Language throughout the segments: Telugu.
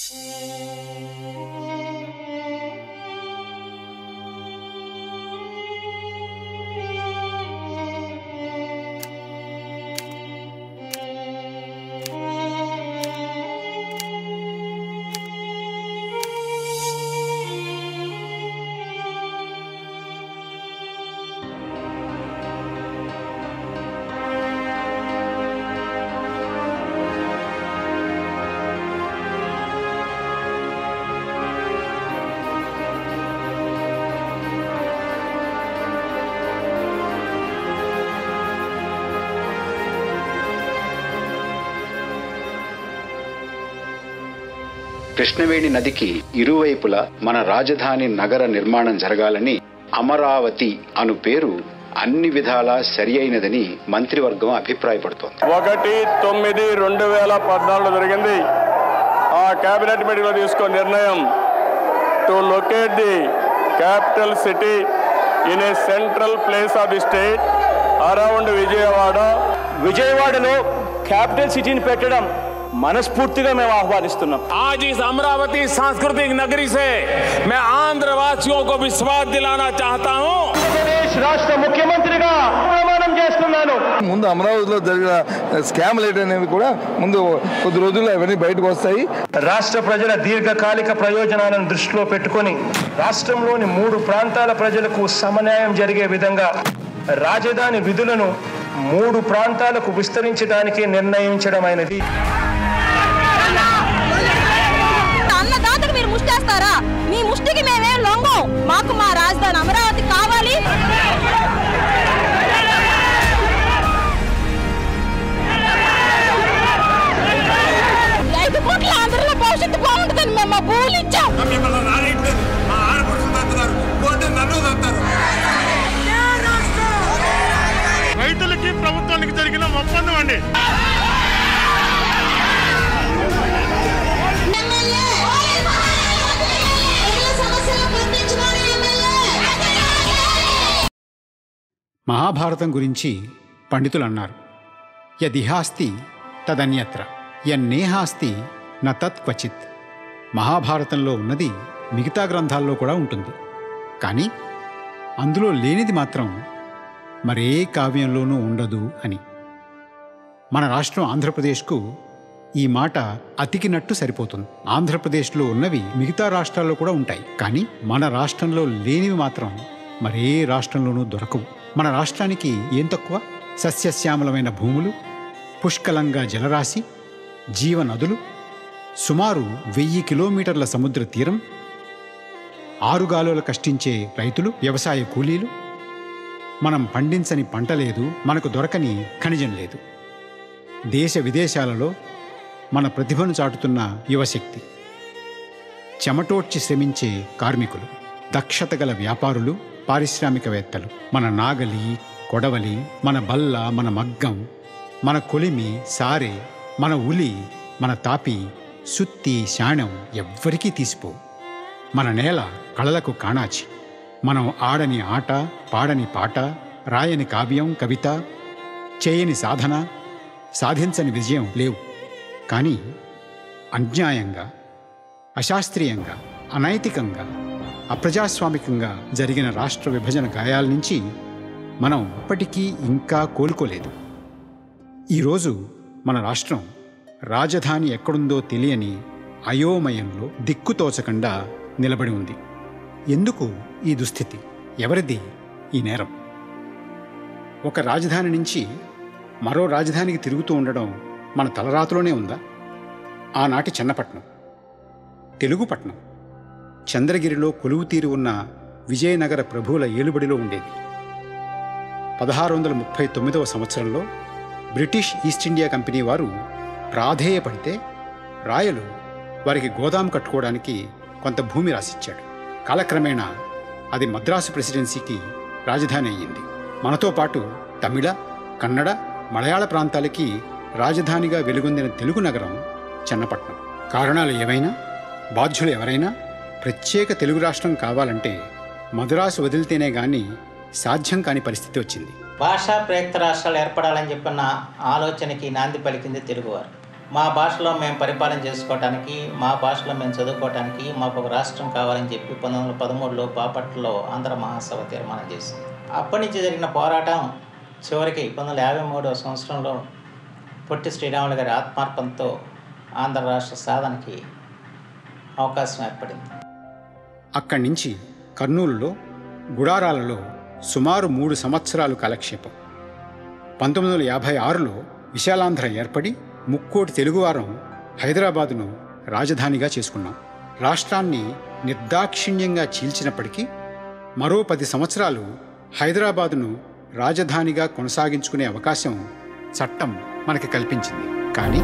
కృష్ణవేణి నదికి ఇరువైపులా మన రాజధాని నగర నిర్మాణం జరగాలని అమరావతి అను పేరు అన్ని విధాలా సరి అయినదని మంత్రివర్గం అభిప్రాయపడుతోంది ఒకటి తొమ్మిది రెండు వేల పద్నాలుగులో జరిగింది ఆ కేబినెట్ మీటింగ్లో తీసుకున్న నిర్ణయం to locate the capital city in a central place of the state around Vijayawada విజయవాడలో క్యాపిటల్ సిటీని పెట్టడం మనస్ఫూర్తిగా మేము ఆహ్వానిస్తున్నాం आज इस अमरावती सांस्कृतिक नगरी से मैं आंध्र वासियों को विश्वास दिलाना चाहता हूँ ఆంధ్రప్రదేశ్ రాష్ట్ర ముఖ్యమంత్రిగా ప్రమాణం చేస్తున్నాను ముందు అమరావతిలో జరిగిన స్కామ్లు అనేవి కూడా ముందు కొద్ది రోజుల్లో అవన్నీ బయటకు వస్తాయి రాష్ట్ర ప్రజల దీర్ఘకాలిక ప్రయోజనాలను దృష్టిలో పెట్టుకొని రాష్ట్రంలోని మూడు ప్రాంతాల ప్రజలకు సమన్యాయం జరిగే విధంగా రాజధాని విధులను మూడు ప్రాంతాలకు విస్తరించడానికి నిర్ణయించడమైనది అన్నదాతకు మీరు ముష్టేస్తారా మీ ముష్టికి మేమేం లొంగం మాకు మా రాజధాని అమరావతి కావాలి ఐదు కోట్ల ఆంధ్రలో భవిష్యత్తు బాగుంటుందని మేము మా భూములు ఇచ్చాం రైతులకి ప్రభుత్వానికి జరిగిన ఒప్పందం అండి మహాభారతం గురించి పండితులు అన్నారు యదిహాస్తి తదన్యత్ర యన్నేహాస్తి న తత్ క్వచిత్ మహాభారతంలో ఉన్నది మిగతా గ్రంథాల్లో కూడా ఉంటుంది కానీ అందులో లేనిది మాత్రం మరే కావ్యంలోనూ ఉండదు అని మన రాష్ట్రం ఆంధ్రప్రదేశ్కు ఈ మాట అతికినట్టు సరిపోతుంది ఆంధ్రప్రదేశ్లో ఉన్నవి మిగతా రాష్ట్రాల్లో కూడా ఉంటాయి కానీ మన రాష్ట్రంలో లేనివి మాత్రం మరే రాష్ట్రంలోనూ దొరకవు మన రాష్ట్రానికి ఏం తక్కువ సస్యశ్యామలమైన భూములు పుష్కలంగా జలరాశి జీవనదులు సుమారు వెయ్యి కిలోమీటర్ల సముద్ర తీరం ఆరుగాలుల కష్టించే రైతులు వ్యవసాయ కూలీలు మనం పండించని పంట లేదు మనకు దొరకని ఖనిజం లేదు దేశ విదేశాలలో మన ప్రతిభను చాటుతున్న యువశక్తి చెమటోడ్చి శ్రమించే కార్మికులు దక్షత గల వ్యాపారులు పారిశ్రామికవేత్తలు మన నాగలి కొడవలి మన బల్ల మన మగ్గం మన కొలిమి సారె మన ఉలి మన తాపి సుత్తి శాణం ఎవ్వరికీ తీసిపో మన నేల కళలకు కాణాచి మనం ఆడని ఆట పాడని పాట రాయని కావ్యం కవిత చేయని సాధన సాధించని విజయం లేవు కానీ అన్యాయంగా అశాస్త్రీయంగా అనైతికంగా అప్రజాస్వామికంగా జరిగిన రాష్ట్ర విభజన గాయాల నుంచి మనం ఇప్పటికీ ఇంకా కోలుకోలేదు ఈరోజు మన రాష్ట్రం రాజధాని ఎక్కడుందో తెలియని అయోమయంలో దిక్కుతోచకుండా నిలబడి ఉంది ఎందుకు ఈ దుస్థితి ఎవరిది ఈ నేరం ఒక రాజధాని నుంచి మరో రాజధానికి తిరుగుతూ ఉండడం మన తలరాతలోనే ఉందా ఆనాటి చెన్నపట్నం తెలుగుపట్నం చంద్రగిరిలో కొలువు తీరి ఉన్న విజయనగర ప్రభువుల ఏలుబడిలో ఉండేది పదహారు వందల ముప్పై తొమ్మిదవ సంవత్సరంలో బ్రిటిష్ ఈస్ట్ ఇండియా కంపెనీ వారు ప్రాధేయపడితే రాయలు వారికి గోదాం కట్టుకోవడానికి కొంత భూమి రాసిచ్చాడు కాలక్రమేణా అది మద్రాసు ప్రెసిడెన్సీకి రాజధాని అయ్యింది మనతో పాటు తమిళ కన్నడ మలయాళ ప్రాంతాలకి రాజధానిగా వెలుగొందిన తెలుగు నగరం చెన్నపట్నం కారణాలు ఏవైనా బాధ్యులు ఎవరైనా ప్రత్యేక తెలుగు రాష్ట్రం కావాలంటే మద్రాసు వదిలితేనే గాని సాధ్యం కాని పరిస్థితి వచ్చింది భాషా ప్రయుక్త రాష్ట్రాలు ఏర్పడాలని చెప్పిన ఆలోచనకి నాంది పలికింది తెలుగువారు మా భాషలో మేము పరిపాలన చేసుకోవటానికి మా భాషలో మేము చదువుకోవటానికి మాకు ఒక రాష్ట్రం కావాలని చెప్పి పంతొమ్మిది వందల పదమూడులో బాపట్లలో ఆంధ్ర మహాసభ తీర్మానం చేసింది అప్పటి నుంచి జరిగిన పోరాటం చివరికి పంతొమ్మిది వందల యాభై మూడవ సంవత్సరంలో పొట్టి శ్రీరాములు గారి ఆత్మార్పణతో ఆంధ్ర రాష్ట్ర సాధనకి అవకాశం ఏర్పడింది అక్కడి నుంచి కర్నూలులో గుడారాలలో సుమారు మూడు సంవత్సరాలు కాలక్షేపం పంతొమ్మిది వందల యాభై ఆరులో విశాలాంధ్ర ఏర్పడి ముక్కోటి తెలుగువారం హైదరాబాదును రాజధానిగా చేసుకున్నాం రాష్ట్రాన్ని నిర్దాక్షిణ్యంగా చీల్చినప్పటికీ మరో పది సంవత్సరాలు హైదరాబాదును రాజధానిగా కొనసాగించుకునే అవకాశం చట్టం మనకి కల్పించింది కానీ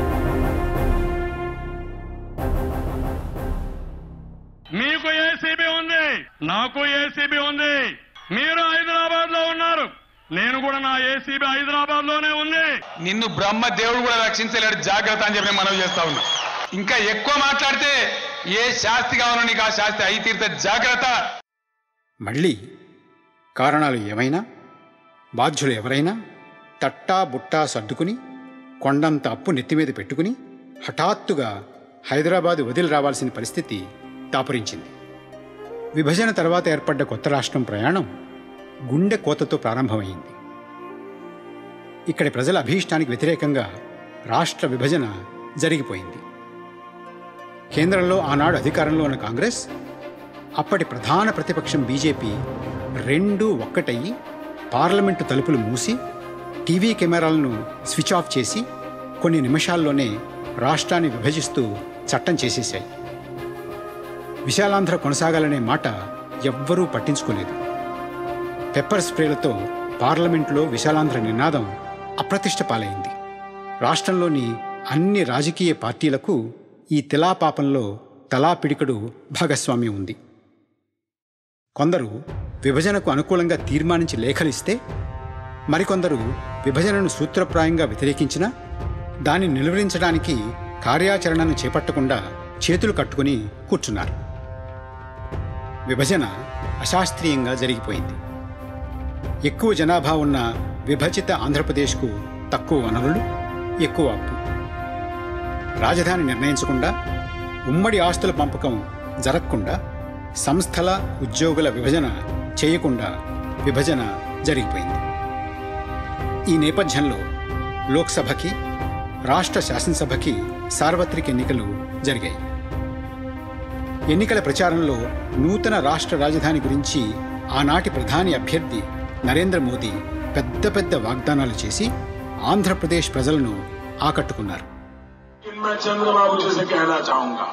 మీకు ఏసీబీ ఉంది నాకు ఏసీబీ ఉంది మీరు హైదరాబాద్ లో ఉన్నారు నేను కూడా నా ఏసీబీ హైదరాబాద్ లోనే ఉంది నిన్ను బ్రహ్మ దేవుడు కూడా రక్షించలేడు జాగ్రత్త అని చెప్పి నేను మనవి చేస్తా ఉన్నా ఇంకా ఎక్కువ మాట్లాడితే ఏ శాస్తి కావాలో నీకు ఆ శాస్తి అయి తీరితే జాగ్రత్త మళ్ళీ కారణాలు ఏమైనా బాధ్యులు ఎవరైనా తట్టా బుట్టా సర్దుకుని కొండంత అప్పు నెత్తిమీద పెట్టుకుని హఠాత్తుగా హైదరాబాదు వదిలి రావాల్సిన పరిస్థితి దాపురించింది విభజన తర్వాత ఏర్పడ్డ కొత్త రాష్ట్రం ప్రయాణం గుండె కోతతో ప్రారంభమైంది ఇక్కడి ప్రజల అభీష్టానికి వ్యతిరేకంగా రాష్ట్ర విభజన జరిగిపోయింది కేంద్రంలో ఆనాడు అధికారంలో ఉన్న కాంగ్రెస్ అప్పటి ప్రధాన ప్రతిపక్షం బీజేపీ రెండు ఒక్కటయ్యి పార్లమెంటు తలుపులు మూసి టీవీ కెమెరాలను స్విచ్ ఆఫ్ చేసి కొన్ని నిమిషాల్లోనే రాష్ట్రాన్ని విభజిస్తూ చట్టం చేసేశాయి విశాలాంధ్ర కొనసాగాలనే మాట ఎవ్వరూ పట్టించుకోలేదు పెప్పర్ స్ప్రేలతో పార్లమెంట్లో విశాలాంధ్ర నినాదం అప్రతిష్ట పాలైంది రాష్ట్రంలోని అన్ని రాజకీయ పార్టీలకు ఈ తిలాపాపంలో తలా పిడికడు భాగస్వామ్యం ఉంది కొందరు విభజనకు అనుకూలంగా తీర్మానించి లేఖలిస్తే మరికొందరు విభజనను సూత్రప్రాయంగా వ్యతిరేకించినా దాన్ని నిలువరించడానికి కార్యాచరణను చేపట్టకుండా చేతులు కట్టుకుని కూర్చున్నారు విభజన అశాస్త్రీయంగా జరిగిపోయింది ఎక్కువ జనాభా ఉన్న విభజిత ఆంధ్రప్రదేశ్కు తక్కువ వనరులు ఎక్కువ అప్పు రాజధాని నిర్ణయించకుండా ఉమ్మడి ఆస్తుల పంపకం జరగకుండా సంస్థల ఉద్యోగుల విభజన చేయకుండా విభజన జరిగిపోయింది ఈ నేపథ్యంలో లోక్సభకి రాష్ట్ర శాసనసభకి సార్వత్రిక ఎన్నికలు జరిగాయి ఎన్నికల ప్రచారంలో నూతన రాష్ట్ర రాజధాని గురించి ఆనాటి ప్రధాని అభ్యర్థి నరేంద్ర మోదీ పెద్ద పెద్ద వాగ్దానాలు చేసి ఆంధ్రప్రదేశ్ ప్రజలను ఆకట్టుకున్నారు मैं चंद्रबाबू जी से कहना चाहूंगा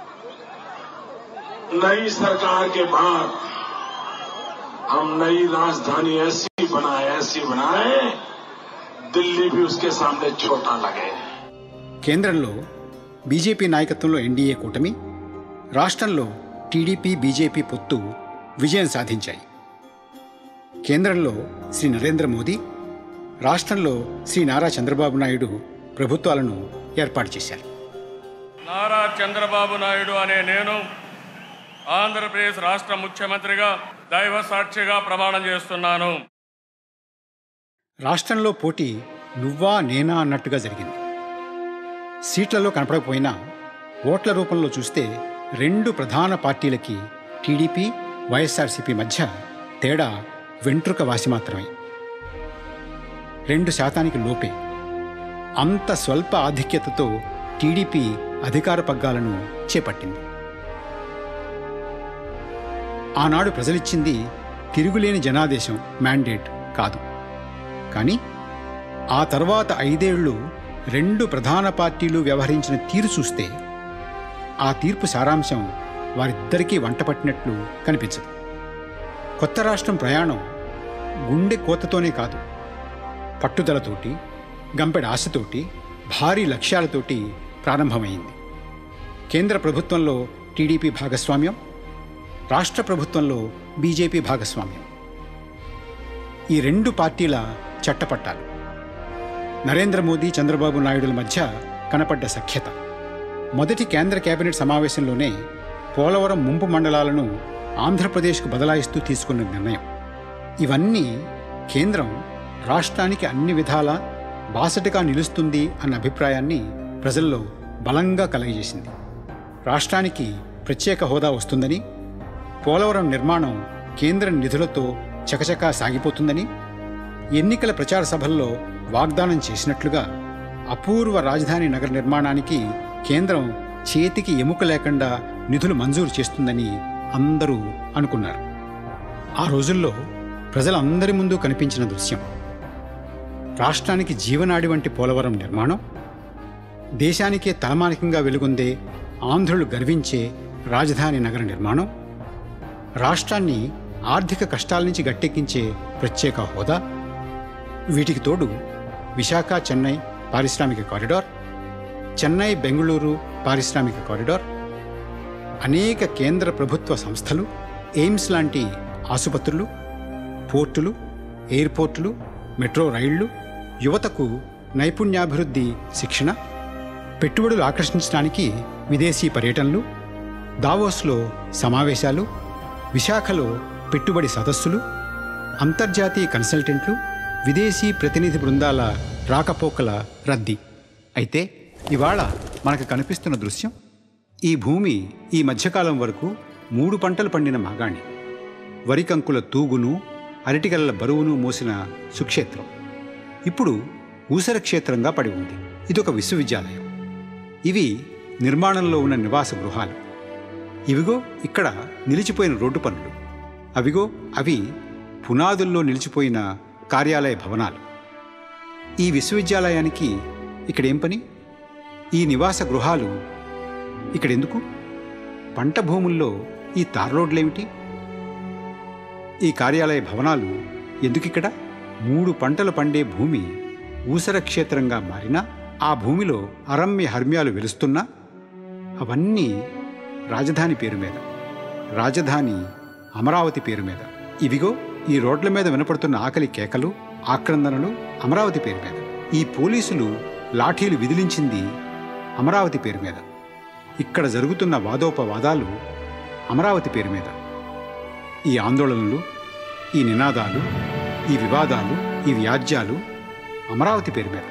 नई सरकार के बाद हम नई राजधानी ऐसी बनाए ऐसी बनाए दिल्ली भी उसके सामने छोटा लगे కేంద్రంలో బీజేపీ నాయకత్వంలో ఎన్డీఏ కూటమి రాష్ట్రంలో టీడీపీ బీజేపీ పొత్తు విజయం సాధించాయి కేంద్రంలో శ్రీ నరేంద్ర మోదీ రాష్ట్రంలో శ్రీ నారా చంద్రబాబు నాయుడు ప్రభుత్వాలను ఏర్పాటు చేశారు నారా చంద్రబాబు నాయుడు అనే నేను ఆంధ్రప్రదేశ్ రాష్ట్ర ముఖ్యమంత్రిగా దైవ సాక్షిగా ప్రమాణం చేస్తున్నాను రాష్ట్రంలో పోటీ నువ్వా నేనా అన్నట్టుగా జరిగింది సీట్లలో కనపడకపోయినా ఓట్ల రూపంలో చూస్తే రెండు ప్రధాన పార్టీలకి టీడీపీ వైఎస్ఆర్సీపీ మధ్య తేడా వెంట్రుక వాసి మాత్రమే రెండు శాతానికి లోపే అంత స్వల్ప ఆధిక్యతతో టీడీపీ అధికార పగ్గాలను చేపట్టింది ఆనాడు ప్రజలిచ్చింది తిరుగులేని జనాదేశం మ్యాండేట్ కాదు కానీ ఆ తర్వాత ఐదేళ్లు రెండు ప్రధాన పార్టీలు వ్యవహరించిన తీరు చూస్తే ఆ తీర్పు సారాంశం వారిద్దరికీ వంటపట్టినట్లు కనిపించదు కొత్త రాష్ట్రం ప్రయాణం గుండె కోతతోనే కాదు పట్టుదలతోటి గంపెడ ఆశతోటి భారీ లక్ష్యాలతోటి ప్రారంభమైంది కేంద్ర ప్రభుత్వంలో టీడీపీ భాగస్వామ్యం రాష్ట్ర ప్రభుత్వంలో బీజేపీ భాగస్వామ్యం ఈ రెండు పార్టీల చట్టపట్టాలు నరేంద్ర మోదీ చంద్రబాబు నాయుడుల మధ్య కనపడ్డ సఖ్యత మొదటి కేంద్ర కేబినెట్ సమావేశంలోనే పోలవరం ముంపు మండలాలను ఆంధ్రప్రదేశ్కు బదలాయిస్తూ తీసుకున్న నిర్ణయం ఇవన్నీ కేంద్రం రాష్ట్రానికి అన్ని విధాలా బాసటగా నిలుస్తుంది అన్న అభిప్రాయాన్ని ప్రజల్లో బలంగా కలగజేసింది రాష్ట్రానికి ప్రత్యేక హోదా వస్తుందని పోలవరం నిర్మాణం కేంద్ర నిధులతో చకచకా సాగిపోతుందని ఎన్నికల ప్రచార సభల్లో వాగ్దానం చేసినట్లుగా అపూర్వ రాజధాని నగర నిర్మాణానికి కేంద్రం చేతికి ఎముక లేకుండా నిధులు మంజూరు చేస్తుందని అందరూ అనుకున్నారు ఆ రోజుల్లో ప్రజలందరి ముందు కనిపించిన దృశ్యం రాష్ట్రానికి జీవనాడి వంటి పోలవరం నిర్మాణం దేశానికే తలమానికంగా వెలుగొందే ఆంధ్రులు గర్వించే రాజధాని నగర నిర్మాణం రాష్ట్రాన్ని ఆర్థిక కష్టాల నుంచి గట్టెక్కించే ప్రత్యేక హోదా వీటికి తోడు విశాఖ చెన్నై పారిశ్రామిక కారిడార్ చెన్నై బెంగళూరు పారిశ్రామిక కారిడార్ అనేక కేంద్ర ప్రభుత్వ సంస్థలు ఎయిమ్స్ లాంటి ఆసుపత్రులు పోర్టులు ఎయిర్పోర్టులు మెట్రో రైళ్లు యువతకు నైపుణ్యాభివృద్ధి శిక్షణ పెట్టుబడులు ఆకర్షించడానికి విదేశీ పర్యటనలు దావోస్లో సమావేశాలు విశాఖలో పెట్టుబడి సదస్సులు అంతర్జాతీయ కన్సల్టెంట్లు విదేశీ ప్రతినిధి బృందాల రాకపోకల రద్దీ అయితే ఇవాళ మనకు కనిపిస్తున్న దృశ్యం ఈ భూమి ఈ మధ్యకాలం వరకు మూడు పంటలు పండిన మాగాణి వరికంకుల తూగును అరటిగల్ల బరువును మోసిన సుక్షేత్రం ఇప్పుడు ఊసర క్షేత్రంగా పడి ఉంది ఇదొక విశ్వవిద్యాలయం ఇవి నిర్మాణంలో ఉన్న నివాస గృహాలు ఇవిగో ఇక్కడ నిలిచిపోయిన రోడ్డు పనులు అవిగో అవి పునాదుల్లో నిలిచిపోయిన కార్యాలయ భవనాలు ఈ విశ్వవిద్యాలయానికి ఇక్కడేం పని ఈ నివాస గృహాలు ఇక్కడెందుకు పంట భూముల్లో ఈ తార్ రోడ్లేమిటి ఈ కార్యాలయ భవనాలు ఎందుకిక్కడ మూడు పంటలు పండే భూమి ఊసర క్షేత్రంగా మారినా ఆ భూమిలో అరమ్య హర్మ్యాలు వెలుస్తున్నా అవన్నీ రాజధాని పేరు మీద రాజధాని అమరావతి పేరు మీద ఇవిగో ఈ రోడ్ల మీద వినపడుతున్న ఆకలి కేకలు ఆక్రందనలు అమరావతి పేరు మీద ఈ పోలీసులు లాఠీలు విదిలించింది అమరావతి పేరు మీద ఇక్కడ జరుగుతున్న వాదోపవాదాలు అమరావతి పేరు మీద ఈ ఆందోళనలు ఈ నినాదాలు ఈ వివాదాలు ఈ వ్యాజ్యాలు అమరావతి పేరు మీద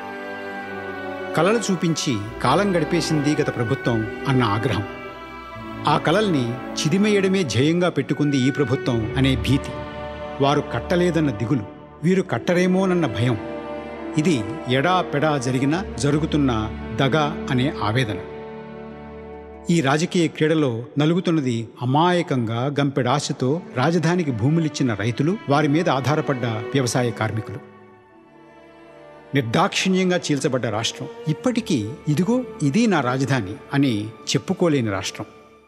కలలు చూపించి కాలం గడిపేసింది గత ప్రభుత్వం అన్న ఆగ్రహం ఆ కలల్ని చిదిమేయడమే ధ్యేయంగా పెట్టుకుంది ఈ ప్రభుత్వం అనే భీతి వారు కట్టలేదన్న దిగులు వీరు కట్టరేమోనన్న భయం ఇది ఎడా పెడా జరిగిన జరుగుతున్న దగ అనే ఆవేదన ఈ రాజకీయ క్రీడలో నలుగుతున్నది అమాయకంగా గంపెడాశతో రాజధానికి భూములిచ్చిన రైతులు వారి మీద ఆధారపడ్డ వ్యవసాయ కార్మికులు నిర్దాక్షిణ్యంగా చీల్చబడ్డ రాష్ట్రం ఇప్పటికీ ఇదిగో ఇది నా రాజధాని అని చెప్పుకోలేని రాష్ట్రం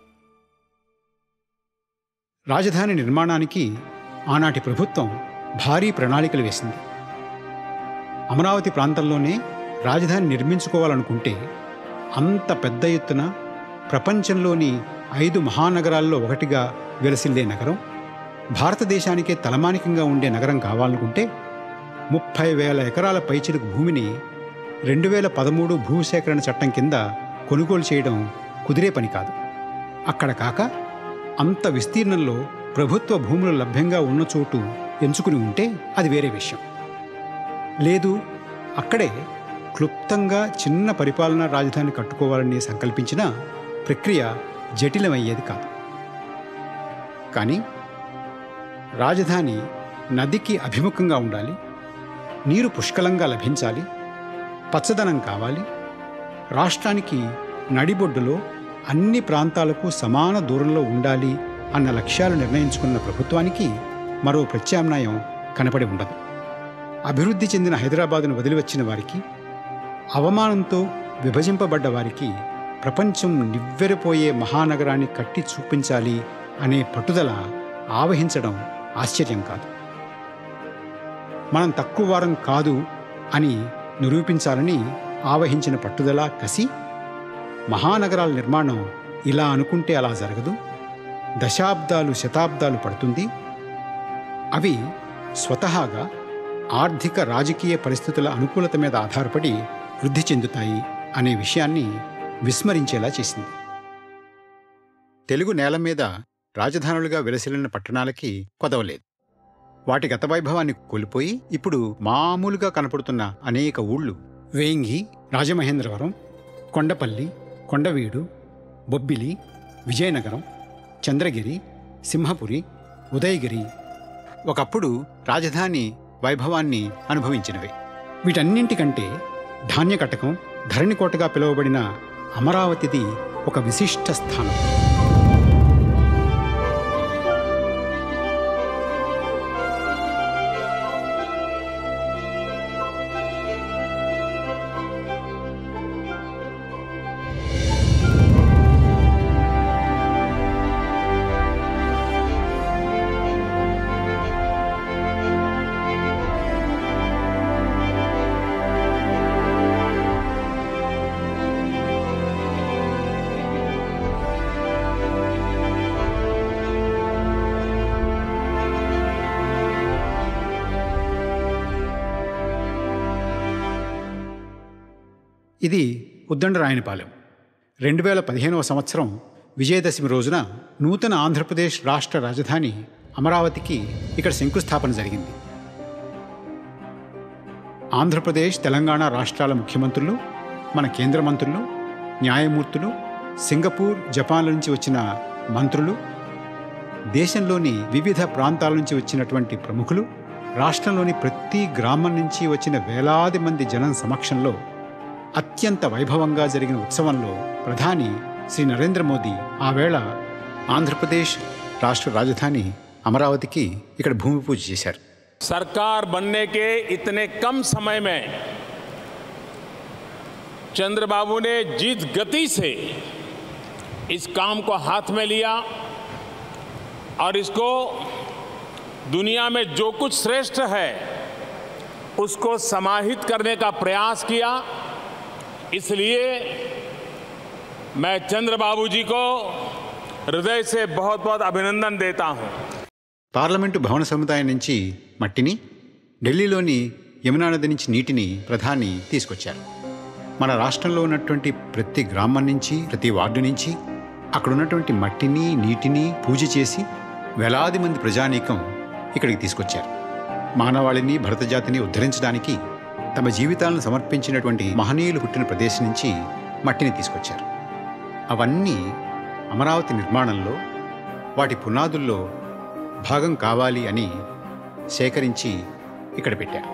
రాజధాని నిర్మాణానికి ఆనాటి ప్రభుత్వం భారీ ప్రణాళికలు వేసింది అమరావతి ప్రాంతంలోనే రాజధాని నిర్మించుకోవాలనుకుంటే అంత పెద్ద ఎత్తున ప్రపంచంలోని ఐదు మహానగరాల్లో ఒకటిగా వెలసిల్లే నగరం భారతదేశానికే తలమానికంగా ఉండే నగరం కావాలనుకుంటే ముప్పై వేల ఎకరాల పైచిలుకు భూమిని రెండు వేల పదమూడు భూసేకరణ చట్టం కింద కొనుగోలు చేయడం కుదిరే పని కాదు అక్కడ కాక అంత విస్తీర్ణంలో ప్రభుత్వ భూములు లభ్యంగా ఉన్న చోటు ఎంచుకుని ఉంటే అది వేరే విషయం లేదు అక్కడే క్లుప్తంగా చిన్న పరిపాలనా రాజధాని కట్టుకోవాలని సంకల్పించిన ప్రక్రియ జటిలమయ్యేది కాదు కానీ రాజధాని నదికి అభిముఖంగా ఉండాలి నీరు పుష్కలంగా లభించాలి పచ్చదనం కావాలి రాష్ట్రానికి నడిబొడ్డులో అన్ని ప్రాంతాలకు సమాన దూరంలో ఉండాలి అన్న లక్ష్యాలు నిర్ణయించుకున్న ప్రభుత్వానికి మరో ప్రత్యామ్నాయం కనపడి ఉండదు అభివృద్ధి చెందిన హైదరాబాదును వదిలివచ్చిన వారికి అవమానంతో విభజింపబడ్డ వారికి ప్రపంచం నివ్వెరపోయే మహానగరాన్ని కట్టి చూపించాలి అనే పట్టుదల ఆవహించడం ఆశ్చర్యం కాదు మనం తక్కువ వారం కాదు అని నిరూపించాలని ఆవహించిన పట్టుదల కసి మహానగరాల నిర్మాణం ఇలా అనుకుంటే అలా జరగదు దశాబ్దాలు శతాబ్దాలు పడుతుంది అవి స్వతహాగా ఆర్థిక రాజకీయ పరిస్థితుల అనుకూలత మీద ఆధారపడి వృద్ధి చెందుతాయి అనే విషయాన్ని విస్మరించేలా చేసింది తెలుగు నేల మీద రాజధానులుగా వెలసిల్లిన పట్టణాలకి కొదవలేదు వాటి గత వైభవాన్ని కోల్పోయి ఇప్పుడు మామూలుగా కనపడుతున్న అనేక ఊళ్ళు వేంగి రాజమహేంద్రవరం కొండపల్లి కొండవీడు బొబ్బిలి విజయనగరం చంద్రగిరి సింహపురి ఉదయగిరి ఒకప్పుడు రాజధాని వైభవాన్ని అనుభవించినవి వీటన్నింటికంటే ధాన్యకటకం ధరణికోటగా పిలువబడిన అమరావతిది ఒక విశిష్ట స్థానం ఇది ఉద్దండరాయనిపాలెం రెండు వేల పదిహేనవ సంవత్సరం విజయదశమి రోజున నూతన ఆంధ్రప్రదేశ్ రాష్ట్ర రాజధాని అమరావతికి ఇక్కడ శంకుస్థాపన జరిగింది ఆంధ్రప్రదేశ్ తెలంగాణ రాష్ట్రాల ముఖ్యమంత్రులు మన కేంద్ర మంత్రులు న్యాయమూర్తులు సింగపూర్ జపాన్ల నుంచి వచ్చిన మంత్రులు దేశంలోని వివిధ ప్రాంతాల నుంచి వచ్చినటువంటి ప్రముఖులు రాష్ట్రంలోని ప్రతి గ్రామం నుంచి వచ్చిన వేలాది మంది జనం సమక్షంలో అత్యంత వైభవంగా జరిగిన ఉత్సవంలో ప్రధాని శ్రీ నరేంద్ర మోదీ ఆ వేళ ఆంధ్రప్రదేశ్ రాష్ట్ర రాజధాని అమరావతికి ఇక్కడ భూమి పూజ చేశారు सरकार बनने के इतने कम समय में चंद्रबाबू ने जिस गति से इस काम को हाथ में लिया और इसको दुनिया में जो कुछ श्रेष्ठ है उसको समाहित करने का प्रयास किया इसलिए मैं चंद्रबाबू जी को हृदय से बहुत बहुत अभिनंदन देता हूं పార్లమెంటు భవన సముదాయం నుంచి మట్టిని ఢిల్లీలోని యమునా నది నుంచి నీటిని ప్రధాని తీసుకొచ్చారు మన రాష్ట్రంలో ఉన్నటువంటి ప్రతి గ్రామం నుంచి ప్రతి వార్డు నుంచి అక్కడ ఉన్నటువంటి మట్టిని నీటిని పూజ చేసి వేలాది మంది ప్రజానీకం ఇక్కడికి తీసుకొచ్చారు మానవాళిని భరతజాతిని ఉద్ధరించడానికి తమ జీవితాలను సమర్పించినటువంటి మహనీయులు పుట్టిన ప్రదేశం నుంచి మట్టిని తీసుకొచ్చారు అవన్నీ అమరావతి నిర్మాణంలో వాటి పునాదుల్లో భాగం కావాలి అని సేకరించి ఇక్కడ పెట్టారు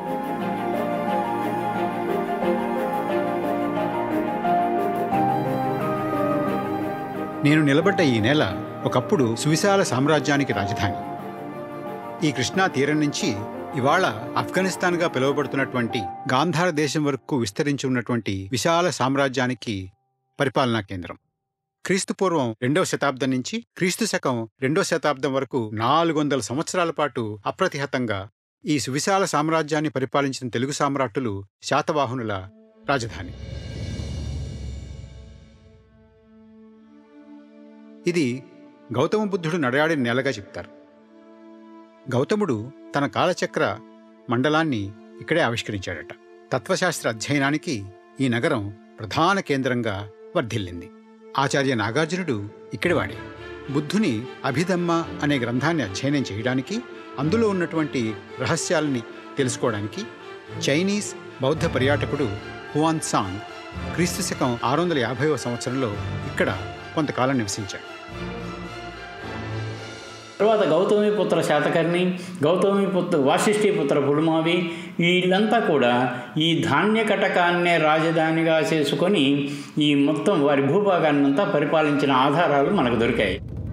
నేను నిలబడ్డ ఈ నేల ఒకప్పుడు సువిశాల సామ్రాజ్యానికి రాజధాని ఈ కృష్ణా తీరం నుంచి ఇవాళ ఆఫ్ఘనిస్తాన్గా పిలువబడుతున్నటువంటి గాంధార దేశం వరకు విస్తరించి ఉన్నటువంటి విశాల సామ్రాజ్యానికి పరిపాలనా కేంద్రం క్రీస్తు పూర్వం రెండవ శతాబ్దం నుంచి క్రీస్తు శకం రెండవ శతాబ్దం వరకు నాలుగు వందల సంవత్సరాల పాటు అప్రతిహతంగా ఈ సువిశాల సామ్రాజ్యాన్ని పరిపాలించిన తెలుగు సామ్రాట్టులు శాతవాహనుల రాజధాని ఇది గౌతమ బుద్ధుడు నడయాడిన నేలగా చెప్తారు గౌతముడు తన కాలచక్ర మండలాన్ని ఇక్కడే ఆవిష్కరించాడట తత్వశాస్త్ర అధ్యయనానికి ఈ నగరం ప్రధాన కేంద్రంగా వర్ధిల్లింది ఆచార్య నాగార్జునుడు ఇక్కడి వాడే బుద్ధుని అభిధమ్మ అనే గ్రంథాన్ని అధ్యయనం చేయడానికి అందులో ఉన్నటువంటి రహస్యాలని తెలుసుకోవడానికి చైనీస్ బౌద్ధ పర్యాటకుడు హువాన్ సాంగ్ క్రీస్తు శకం ఆరు వందల యాభైవ సంవత్సరంలో ఇక్కడ కొంతకాలం నివసించాడు తర్వాత గౌతమి పుత్ర శాతకర్ణి గౌతమి పుత్ర వాసిష్ఠి పుత్ర పులుమావి వీళ్ళంతా కూడా ఈ ధాన్య కటకాన్నే రాజధానిగా చేసుకొని ఈ మొత్తం వారి భూభాగాన్నంతా పరిపాలించిన ఆధారాలు మనకు దొరికాయి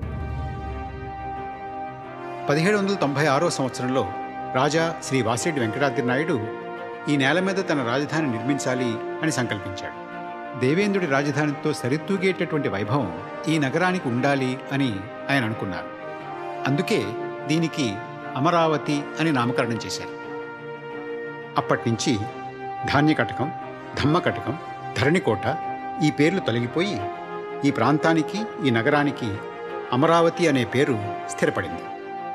పదిహేడు వందల తొంభై ఆరో సంవత్సరంలో రాజా శ్రీ వాసిరెడ్డి వెంకటాద్రి నాయుడు ఈ నేల మీద తన రాజధాని నిర్మించాలి అని సంకల్పించాడు దేవేంద్రుడి రాజధానితో సరితూగేటటువంటి వైభవం ఈ నగరానికి ఉండాలి అని ఆయన అనుకున్నారు అందుకే దీనికి అమరావతి అని నామకరణం చేశారు అప్పటినుంచి ధాన్యకటకం ధమ్మకటకం ధరణికోట ఈ పేర్లు తొలగిపోయి ఈ ప్రాంతానికి ఈ నగరానికి అమరావతి అనే పేరు స్థిరపడింది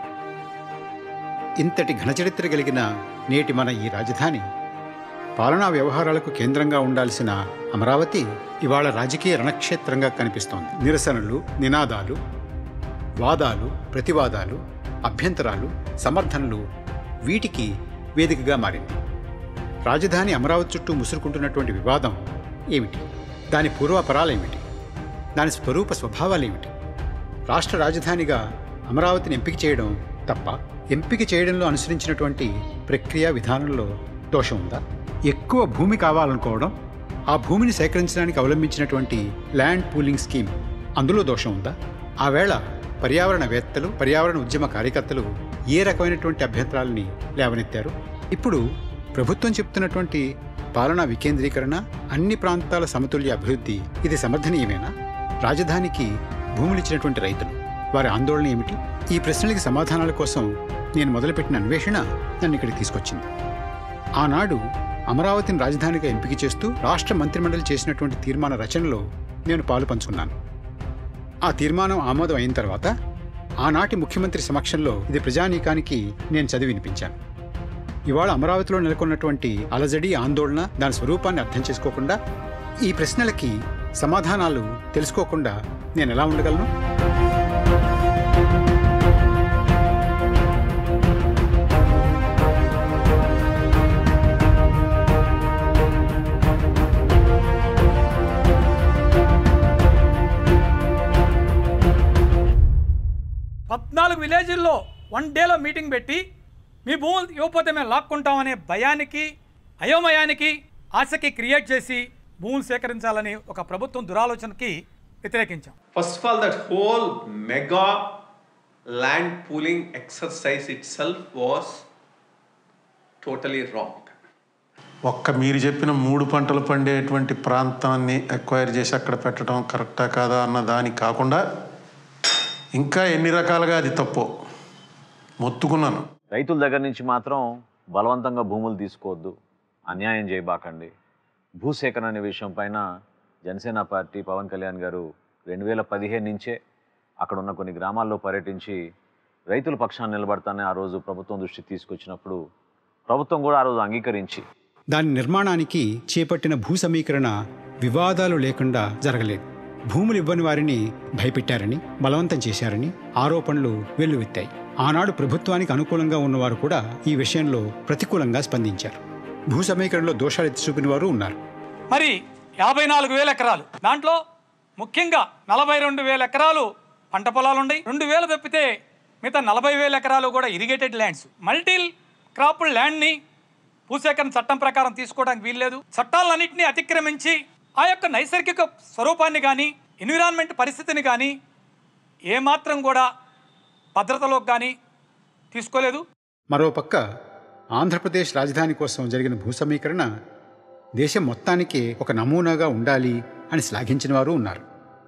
ఇంతటి ఘనచరిత్ర కలిగిన నేటి మన ఈ రాజధాని పాలనా వ్యవహారాలకు కేంద్రంగా ఉండాల్సిన అమరావతి ఇవాళ రాజకీయ రణక్షేత్రంగా కనిపిస్తోంది నిరసనలు నినాదాలు వాదాలు ప్రతివాదాలు అభ్యంతరాలు సమర్థనలు వీటికి వేదికగా మారింది రాజధాని అమరావతి చుట్టూ ముసురుకుంటున్నటువంటి వివాదం ఏమిటి దాని పూర్వాపరాలేమిటి దాని స్వరూప స్వభావాలేమిటి రాష్ట్ర రాజధానిగా అమరావతిని ఎంపిక చేయడం తప్ప ఎంపిక చేయడంలో అనుసరించినటువంటి ప్రక్రియ విధానంలో దోషం ఉందా ఎక్కువ భూమి కావాలనుకోవడం ఆ భూమిని సేకరించడానికి అవలంబించినటువంటి ల్యాండ్ పూలింగ్ స్కీమ్ అందులో దోషం ఉందా ఆ వేళ పర్యావరణవేత్తలు పర్యావరణ ఉద్యమ కార్యకర్తలు ఏ రకమైనటువంటి అభ్యంతరాలని లేవనెత్తారు ఇప్పుడు ప్రభుత్వం చెప్తున్నటువంటి పాలనా వికేంద్రీకరణ అన్ని ప్రాంతాల సమతుల్య అభివృద్ధి ఇది సమర్థనీయమేనా రాజధానికి భూములిచ్చినటువంటి రైతులు వారి ఆందోళన ఏమిటి ఈ ప్రశ్నలకి సమాధానాల కోసం నేను మొదలుపెట్టిన అన్వేషణ నన్ను ఇక్కడికి తీసుకొచ్చింది ఆనాడు అమరావతిని రాజధానిగా ఎంపిక చేస్తూ రాష్ట్ర మంత్రిమండలి చేసినటువంటి తీర్మాన రచనలో నేను పాలు పంచుకున్నాను ఆ తీర్మానం ఆమోదం అయిన తర్వాత ఆనాటి ముఖ్యమంత్రి సమక్షంలో ఇది ప్రజానీకానికి నేను చదివి వినిపించాను ఇవాళ అమరావతిలో నెలకొన్నటువంటి అలజడి ఆందోళన దాని స్వరూపాన్ని అర్థం చేసుకోకుండా ఈ ప్రశ్నలకి సమాధానాలు తెలుసుకోకుండా నేను ఎలా ఉండగలను పద్నాలుగు విలేజ్ల్లో వన్ డేలో మీటింగ్ పెట్టి మీ భూములు ఇవ్వకపోతే మేము లాక్కుంటామనే భయానికి అయోమయానికి ఆశకి క్రియేట్ చేసి భూములు సేకరించాలని ఒక ప్రభుత్వం దురాలోచనకి వ్యతిరేకించాం First of all, that whole mega land pooling exercise itself was totally wrong. ఒక్క మీరు చెప్పిన మూడు పంటలు పండేటువంటి ప్రాంతాన్ని ఎక్వైర్ చేసి అక్కడ పెట్టడం కరెక్టా కాదా అన్న దానికి కాకుండా ఇంకా ఎన్ని రకాలుగా అది తప్పు మొత్తుకున్నాను రైతుల దగ్గర నుంచి మాత్రం బలవంతంగా భూములు తీసుకోవద్దు అన్యాయం చేయబాకండి భూసేకరణ అనే విషయం పైన జనసేన పార్టీ పవన్ కళ్యాణ్ గారు రెండు వేల పదిహేను నుంచే అక్కడ ఉన్న కొన్ని గ్రామాల్లో పర్యటించి రైతుల పక్షాన్ని నిలబడతానే ఆ రోజు ప్రభుత్వం దృష్టికి తీసుకొచ్చినప్పుడు ప్రభుత్వం కూడా ఆ రోజు అంగీకరించి దాని నిర్మాణానికి చేపట్టిన భూ సమీకరణ వివాదాలు లేకుండా జరగలేదు భూములు ఇవ్వని వారిని భయపెట్టారని బలవంతం చేశారని ఆరోపణలు వెల్లువెత్తాయి ఆనాడు ప్రభుత్వానికి అనుకూలంగా ఉన్నవారు కూడా ఈ విషయంలో ప్రతికూలంగా స్పందించారు భూ సమీకరణలో దోషాలు ఎత్తి చూపిన వారు ఉన్నారు మరి యాభై నాలుగు వేల ఎకరాలు దాంట్లో ముఖ్యంగా నలభై రెండు వేల ఎకరాలు పంట పొలాలు ఉన్నాయి రెండు వేలు తప్పితే మిగతా నలభై వేల ఎకరాలు కూడా ఇరిగేటెడ్ ల్యాండ్స్ మల్టీ క్రాప్ ల్యాండ్ని భూసేకరణ చట్టం ప్రకారం తీసుకోవడానికి వీల్లేదు చట్టాలన్నింటినీ అతిక్రమించి ఆ యొక్క నైసర్గిక స్వరూపాన్ని కానీ ఎన్విరాన్మెంట్ పరిస్థితిని కానీ ఏమాత్రం కూడా భద్రతలోకి కానీ తీసుకోలేదు మరోపక్క ఆంధ్రప్రదేశ్ రాజధాని కోసం జరిగిన భూ సమీకరణ దేశం మొత్తానికి ఒక నమూనాగా ఉండాలి అని శ్లాఘించిన వారు ఉన్నారు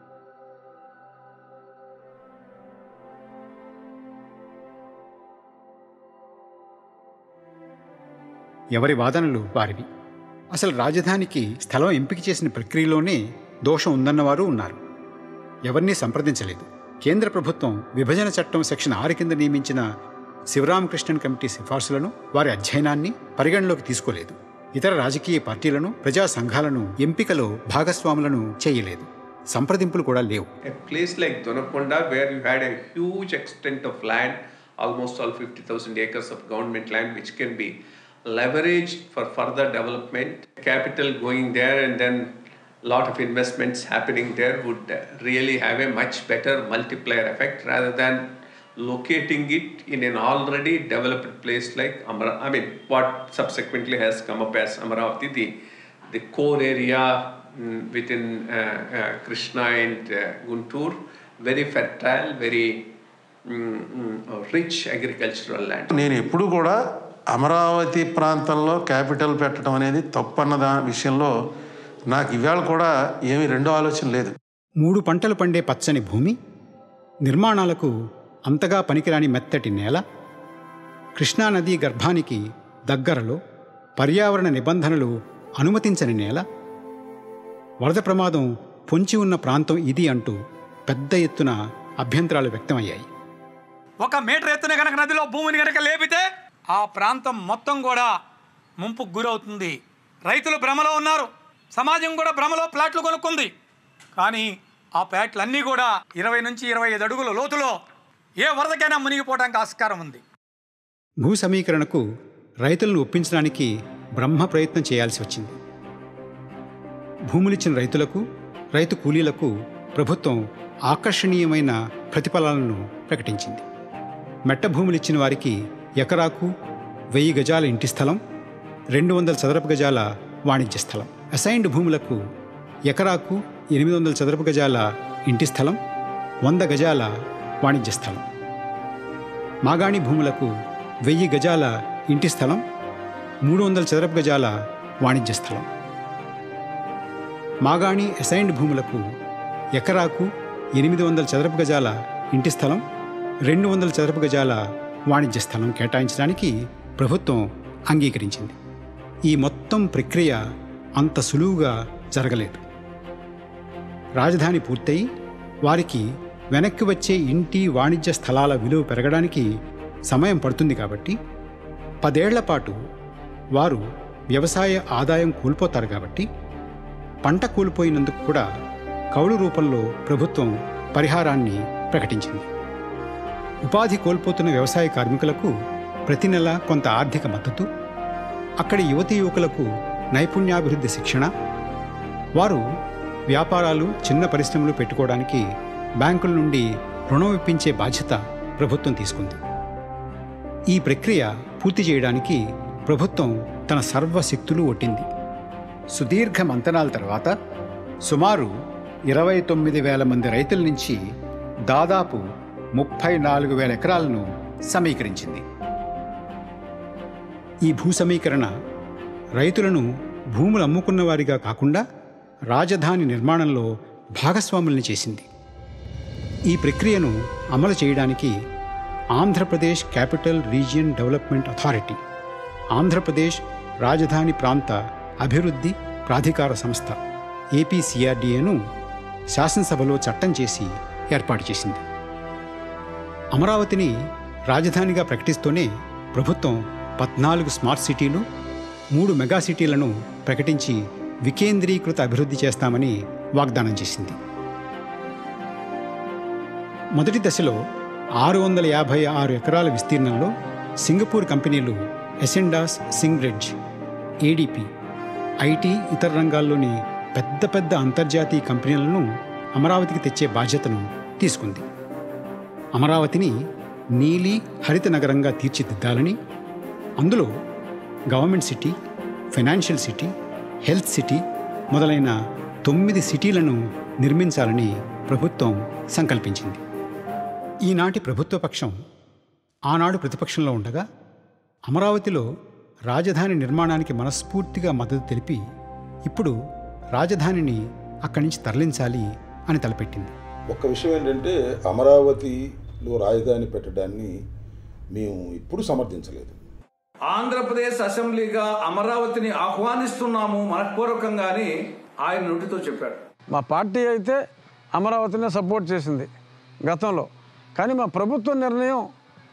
ఎవరి వాదనలు వారివి అసలు రాజధానికి స్థలం ఎంపిక చేసిన ప్రక్రియలోనే దోషం ఉందన్నవారు ఉన్నారు ఎవరినీ సంప్రదించలేదు కేంద్ర ప్రభుత్వం విభజన చట్టం సెక్షన్ ఆరు కింద నియమించిన శివరామకృష్ణన్ కమిటీ సిఫార్సులను వారి అధ్యయనాన్ని పరిగణలోకి తీసుకోలేదు ఇతర రాజకీయ పార్టీలను ప్రజా సంఘాలను ఎంపికలో భాగస్వాములను చేయలేదు సంప్రదింపులు కూడా లేవు A place like Donakonda, where you had a huge extent of land, almost all 50,000 acres of government land, which can be leveraged for further development, capital going there, and then lot of investments happening there would uh, really have a much better multiplier effect rather than locating it in an already developed place like Amara. I mean, what subsequently has come up as Amaravati, the, the core area mm, within uh, uh, Krishna and uh, Guntur, very fertile, very mm, mm, rich agricultural land. నేను ఎప్పుడు కూడా అమరావతి ప్రాంతంలో క్యాపిటల్ పెట్టడం అనేది తప్పు అన్న దా విషయంలో నాకు ఇవాళ కూడా ఏమీ రెండో ఆలోచన లేదు మూడు పంటలు పండే పచ్చని భూమి నిర్మాణాలకు అంతగా పనికిరాని మెత్తటి నేల కృష్ణానదీ గర్భానికి దగ్గరలో పర్యావరణ నిబంధనలు అనుమతించని నేల వరద ప్రమాదం పొంచి ఉన్న ప్రాంతం ఇది అంటూ పెద్ద ఎత్తున అభ్యంతరాలు వ్యక్తమయ్యాయి ఒక మీటర్ ఎత్తున కనుక నదిలో భూమిని కనుక లేపితే ఆ ప్రాంతం మొత్తం కూడా ముంపుకు గురవుతుంది రైతులు భ్రమలో ఉన్నారు సమాజం కూడా భ్రమలో ప్లాట్లు కొనుక్కుంది కానీ ఆ ప్లాట్లన్నీ కూడా ఇరవై నుంచి ఇరవై ఐదు అడుగుల లోతులో ఏ వరదకైనా మునిగిపోవడానికి ఆస్కారం ఉంది భూ సమీకరణకు రైతులను ఒప్పించడానికి బ్రహ్మ ప్రయత్నం చేయాల్సి వచ్చింది భూములిచ్చిన రైతులకు రైతు కూలీలకు ప్రభుత్వం ఆకర్షణీయమైన ప్రతిఫలాలను ప్రకటించింది మెట్ట భూములిచ్చిన వారికి ఎకరాకు వెయ్యి గజాల ఇంటి స్థలం రెండు వందల చదరపు గజాల వాణిజ్య స్థలం అసైన్డ్ భూములకు ఎకరాకు ఎనిమిది వందల చదరపు గజాల ఇంటి స్థలం వంద గజాల వాణిజ్య స్థలం మాగాణి భూములకు వెయ్యి గజాల ఇంటి స్థలం మూడు వందల చదరపు గజాల వాణిజ్య స్థలం మాగాణి అసైన్డ్ భూములకు ఎకరాకు ఎనిమిది వందల చదరపు గజాల ఇంటి స్థలం రెండు వందల చదరపు గజాల వాణిజ్య స్థలం కేటాయించడానికి ప్రభుత్వం అంగీకరించింది ఈ మొత్తం ప్రక్రియ అంత సులువుగా జరగలేదు రాజధాని పూర్తయి వారికి వెనక్కి వచ్చే ఇంటి వాణిజ్య స్థలాల విలువ పెరగడానికి సమయం పడుతుంది కాబట్టి పదేళ్ల పాటు వారు వ్యవసాయ ఆదాయం కోల్పోతారు కాబట్టి పంట కోల్పోయినందుకు కూడా కౌలు రూపంలో ప్రభుత్వం పరిహారాన్ని ప్రకటించింది ఉపాధి కోల్పోతున్న వ్యవసాయ కార్మికులకు ప్రతి నెల కొంత ఆర్థిక మద్దతు అక్కడి యువతీ యువకులకు నైపుణ్యాభివృద్ధి శిక్షణ వారు వ్యాపారాలు చిన్న పరిశ్రమలు పెట్టుకోవడానికి బ్యాంకుల నుండి రుణం ఇప్పించే బాధ్యత ప్రభుత్వం తీసుకుంది ఈ ప్రక్రియ పూర్తి చేయడానికి ప్రభుత్వం తన సర్వశక్తులు ఒట్టింది సుదీర్ఘ మంతనాల తర్వాత సుమారు ఇరవై తొమ్మిది వేల మంది రైతుల నుంచి దాదాపు ముప్పై నాలుగు వేల ఎకరాలను సమీకరించింది ఈ భూ సమీకరణ రైతులను భూములు అమ్ముకున్న వారిగా కాకుండా రాజధాని నిర్మాణంలో భాగస్వాముల్ని చేసింది ఈ ప్రక్రియను అమలు చేయడానికి Andhra Pradesh capital region development authority Andhra Pradesh రాజధాని ప్రాంత అభివృద్ధి ప్రాధికార సంస్థ ఏపీసీఆర్డీఏను శాసనసభలో చట్టం చేసి ఏర్పాటు చేసింది అమరావతిని రాజధానిగా ప్రకటిస్తూనే ప్రభుత్వం పద్నాలుగు స్మార్ట్ సిటీలు మూడు మెగా సిటీలను ప్రకటించి వికేంద్రీకృత అభివృద్ధి చేస్తామని వాగ్దానం చేసింది మొదటి దశలో ఆరు వందల యాభై ఆరు ఎకరాల విస్తీర్ణంలో సింగపూర్ కంపెనీలు ఎసెండాస్ సింగ్బ్రిడ్జ్ ఏడిపి ఐటీ ఇతర రంగాల్లోని పెద్ద పెద్ద అంతర్జాతీయ కంపెనీలను అమరావతికి తెచ్చే బాధ్యతను తీసుకుంది అమరావతిని నీలి హరిత నగరంగా తీర్చిదిద్దాలని అందులో government city financial city health city మొదలైన తొమ్మిది సిటీలను నిర్మించాలని ప్రభుత్వం సంకల్పించింది ఈనాటి ప్రభుత్వ పక్షం ఆనాడు ప్రతిపక్షంలో ఉండగా అమరావతిలో రాజధాని నిర్మాణానికి మనస్ఫూర్తిగా మద్దతు తెలిపి ఇప్పుడు రాజధానిని అక్కడి నుంచి తరలించాలి అని తలపెట్టింది ఒక్క విషయం ఏంటంటే అమరావతిలో రాజధాని పెట్టడాన్ని మేము ఇప్పుడు సమర్థించలేదు ఆంధ్రప్రదేశ్ అసెంబ్లీగా అమరావతిని ఆహ్వానిస్తున్నాము మనఃపూర్వకంగాని ఆయన నోటితో చెప్పాడు మా పార్టీ అయితే అమరావతిని సపోర్ట్ చేసింది గతంలో కానీ మా ప్రభుత్వ నిర్ణయం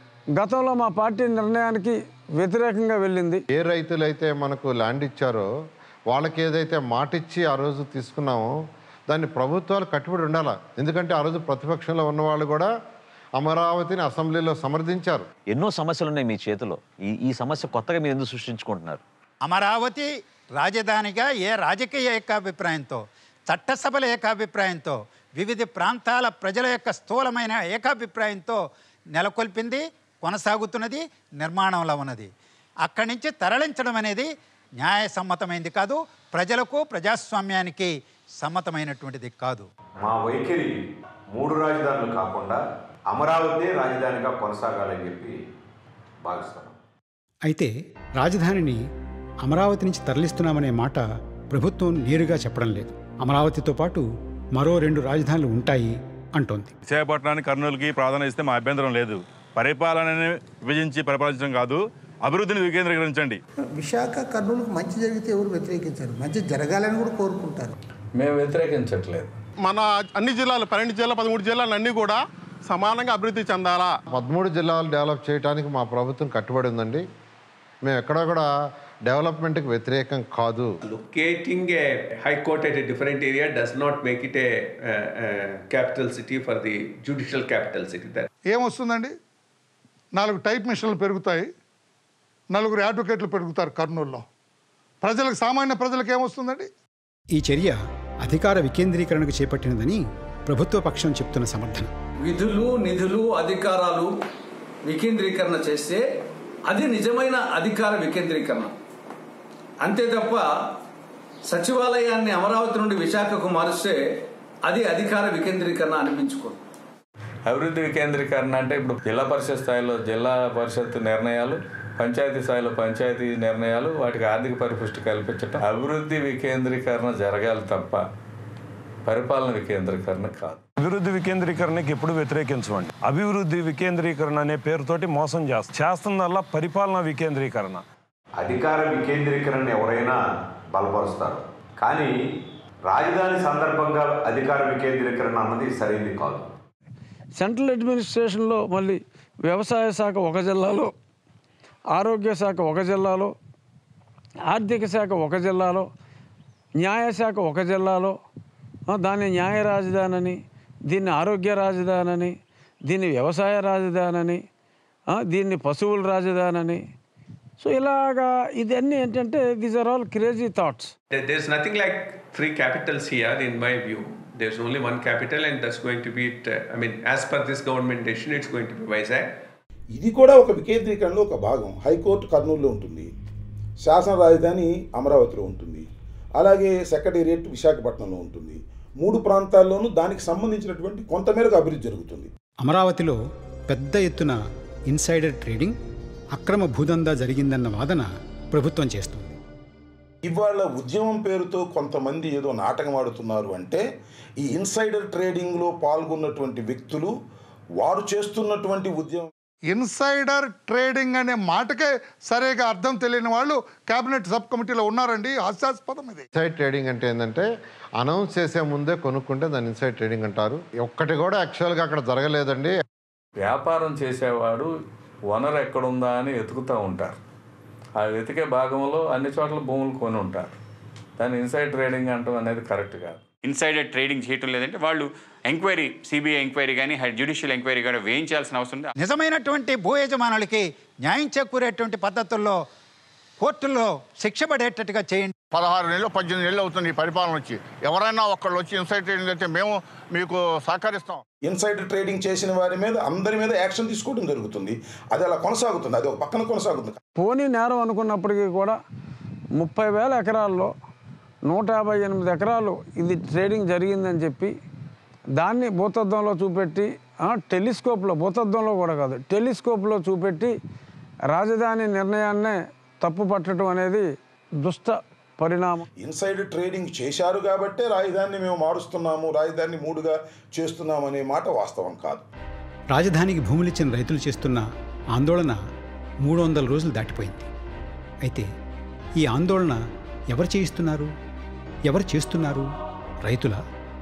గతంలో మా పార్టీ నిర్ణయానికి వ్యతిరేకంగా వెళ్ళింది ఏ రైతులైతే మనకు ల్యాండ్ ఇచ్చారో వాళ్ళకి ఏదైతే మాట ఇచ్చి ఆ రోజు తీసుకున్నామో దాన్ని ప్రభుత్వాలు కట్టుబడి ఉండాలా ఎందుకంటే ఆ రోజు ప్రతిపక్షంలో ఉన్న వాళ్ళు కూడా అమరావతిని అసెంబ్లీలో సమర్థించారు ఎన్నో సమస్యలు ఉన్నాయి మీ చేతిలో ఈ ఈ సమస్య కొత్తగా మీరు ఎందుకు సృష్టించుకుంటున్నారు అమరావతి రాజధానిగా ఏ రాజకీయ ఏకాభిప్రాయంతో చట్టసభల ఏకాభిప్రాయంతో వివిధ ప్రాంతాల ప్రజల యొక్క స్థూలమైన ఏకాభిప్రాయంతో నెలకొల్పింది కొనసాగుతున్నది నిర్మాణంలో ఉన్నది అక్కడి నుంచి తరలించడం అనేది న్యాయసమ్మతమైంది కాదు ప్రజలకు ప్రజాస్వామ్యానికి సమ్మతమైనటువంటిది కాదు మా వైఖరి మూడు రాజధానులు కాకుండా అమరావతి రాజధానిగా కొనసాగాలని చెప్పి భావిస్తున్నాం అయితే రాజధానిని అమరావతి నుంచి తరలిస్తున్నామనే మాట ప్రభుత్వం నేరుగా చెప్పడం లేదు అమరావతితో పాటు మరో రెండు రాజధానులు ఉంటాయి అంటోంది విశాఖపట్నానికి కర్నూలుకి ప్రాధాన్యత ఇస్తే మా అభ్యంతరం లేదు పరిపాలనని విభజించి పరిపాలించడం కాదు అభివృద్ధిని వికేంద్రీకరించండి విశాఖ కర్నూలుకు మంచి జరిగితే ఎవరు వ్యతిరేకించారు మంచి జరగాలని కూడా కోరుకుంటారు మేము వ్యతిరేకించట్లేదు మన అన్ని జిల్లాలు పన్నెండు జిల్లా పదమూడు జిల్లాలు అన్నీ కూడా సమానంగా అభివృద్ధి చెందాలా పదమూడు జిల్లాలు డెవలప్ చేయడానికి మా ప్రభుత్వం కట్టుబడి ఉందండి మేము ఎక్కడా కూడా డెవలప్మెంట్కి వ్యతిరేకం కాదు Locating a high court at a different area does not make it a, uh, uh, capital city for the judicial capital city. That ఏమొస్తుందండి నాలుగు టైప్ మిషన్లు పెరుగుతాయి నలుగురు అడ్వకేట్లు పెరుగుతారు కర్నూలులో ప్రజలకు సామాన్య ప్రజలకు ఏమొస్తుందండి ఈ చర్య అధికార వికేంద్రీకరణకు చేపట్టినదని ప్రభుత్వ పక్షం చెప్తున్న సమర్థన విధులు నిధులు అధికారాలు వికేంద్రీకరణ చేస్తే అది నిజమైన అధికార వికేంద్రీకరణ అంతే తప్ప సచివాలయాన్ని అమరావతి నుండి విశాఖకు మారిస్తే అది అధికార వికేంద్రీకరణ అనిపించుకోదు అభివృద్ధి వికేంద్రీకరణ అంటే ఇప్పుడు జిల్లా పరిషత్ స్థాయిలో జిల్లా పరిషత్ నిర్ణయాలు పంచాయతీ స్థాయిలో పంచాయతీ నిర్ణయాలు వాటికి ఆర్థిక పరిపుష్టి కల్పించడం అభివృద్ధి వికేంద్రీకరణ జరగాలి తప్ప పరిపాలన వికేంద్రీకరణ కాదు అభివృద్ధి వికేంద్రీకరణకి ఎప్పుడు వ్యతిరేకించమండి అభివృద్ధి వికేంద్రీకరణ అనే పేరుతోటి మోసం చేస్తాం చేస్తుందల్లా పరిపాలన వికేంద్రీకరణ అధికార వికేంద్రీకరణ ఎవరైనా బలపరుస్తారు కానీ రాజధాని సందర్భంగా అధికార వికేంద్రీకరణ అన్నది సరైనది కాదు సెంట్రల్ అడ్మినిస్ట్రేషన్లో మళ్ళీ వ్యవసాయ శాఖ ఒక జిల్లాలో ఆరోగ్య శాఖ ఒక జిల్లాలో ఆర్థిక శాఖ ఒక జిల్లాలో న్యాయశాఖ ఒక జిల్లాలో ఆ, దాన్ని న్యాయ రాజధాని అని దీన్ని ఆరోగ్య రాజధాని అని దీన్ని వ్యవసాయ రాజధాని అని ఆ, దీన్ని పశువుల రాజధాని అని సో ఇలాగా ఇదన్నీ ఏంటంటే these are all crazy thoughts There- There's nothing like three capitals here, in my view. There's only one capital, and that's going to be it. uh, I mean, as per this government decision, it's going to be Vizag. ఇది కూడా ఒక వికేంద్రీకరణలో ఒక భాగం హైకోర్టు కర్నూలులో ఉంటుంది శాసన రాజధాని అమరావతిలో ఉంటుంది అలాగే సెక్రటేరియట్ విశాఖపట్నంలో ఉంటుంది మూడు ప్రాంతాల్లోనూ దానికి సంబంధించినటువంటి కొంతమేరకు అభివృద్ధి జరుగుతుంది అమరావతిలో పెద్ద ఎత్తున ఇన్సైడర్ ట్రేడింగ్ అక్రమ భూదందా జరిగిందన్న వాదన ప్రభుత్వం చేస్తుంది ఇవాళ ఉద్యమం పేరుతో కొంతమంది ఏదో నాటకం ఆడుతున్నారు అంటే ఈ ఇన్సైడర్ ట్రేడింగ్లో పాల్గొన్నటువంటి వ్యక్తులు వారు చేస్తున్నటువంటి ఉద్యమం ఇన్సైడర్ ట్రేడింగ్ అనే మాటకే సరిగా అర్థం తెలియని వాళ్ళు కేబినెట్ సబ్ కమిటీలో ఉన్నారండి హాస్యాస్పదం ఇది ఇన్సైడ్ ట్రేడింగ్ అంటే ఏంటంటే అనౌన్స్ చేసే ముందే కొనుక్కుంటే దాన్ని ఇన్సైడ్ ట్రేడింగ్ అంటారు ఒక్కటి కూడా యాక్చువల్గా అక్కడ జరగలేదండి వ్యాపారం చేసేవాడు వనరు ఎక్కడుందా అని వెతుకుతూ ఉంటారు ఆ వెతికే భాగంలో అన్ని చోట్ల భూములు కొని ఉంటారు దాన్ని ఇన్సైడ్ ట్రేడింగ్ అంటాం అనేది కరెక్ట్ కాదు ఇన్సైడర్ ట్రేడింగ్ చేయటం లేదంటే వాళ్ళు ఎంక్వైరీ సిబిఐ ఎంక్వైరీ కానీ జ్యుడిషియల్ ఎంక్వైరీ కానీ వేయించాల్సిన అవసరం ఉంది నిజమైనటువంటి భూ యజమానులకి న్యాయం చేకూరేటువంటి పద్ధతుల్లో కోర్టుల్లో శిక్ష పడేటట్టుగా చేయండి పదహారు నెలలు పద్దెనిమిది నెలలు అవుతుంది ఈ పరిపాలన వచ్చి ఎవరైనా ఒక్కళ్ళు వచ్చి ఇన్సైడ్ ట్రేడింగ్ అయితే మేము మీకు సహకరిస్తాం ఇన్సైడర్ ట్రేడింగ్ చేసిన వారి మీద అందరి మీద యాక్షన్ తీసుకోవడం జరుగుతుంది అది అలా కొనసాగుతుంది అది ఒక పక్కన కొనసాగుతుంది పోనీ నేరం అనుకున్నప్పటికీ కూడా ముప్పై వేల ఎకరాల్లో నూట యాభై ఎనిమిది ఎకరాలు ఇది ట్రేడింగ్ జరిగిందని చెప్పి దాన్ని భూతద్దంలో చూపెట్టి ఆ, టెలిస్కోప్లో భూతద్దంలో కూడా కాదు టెలిస్కోప్లో చూపెట్టి రాజధాని నిర్ణయాన్నే తప్పు పట్టడం అనేది దుష్ట పరిణామం ఇన్సైడ్ ట్రేడింగ్ చేశారు కాబట్టే రాజధానిని మేము మారుస్తున్నాము రాజధానిని మూడుగా చేస్తున్నాము అనే మాట వాస్తవం కాదు రాజధానికి భూములిచ్చిన రైతులు చేస్తున్న ఆందోళన మూడు వందల రోజులు దాటిపోయింది అయితే ఈ ఆందోళన ఎవరు చేయిస్తున్నారు ఎవరు చేస్తున్నారు రైతుల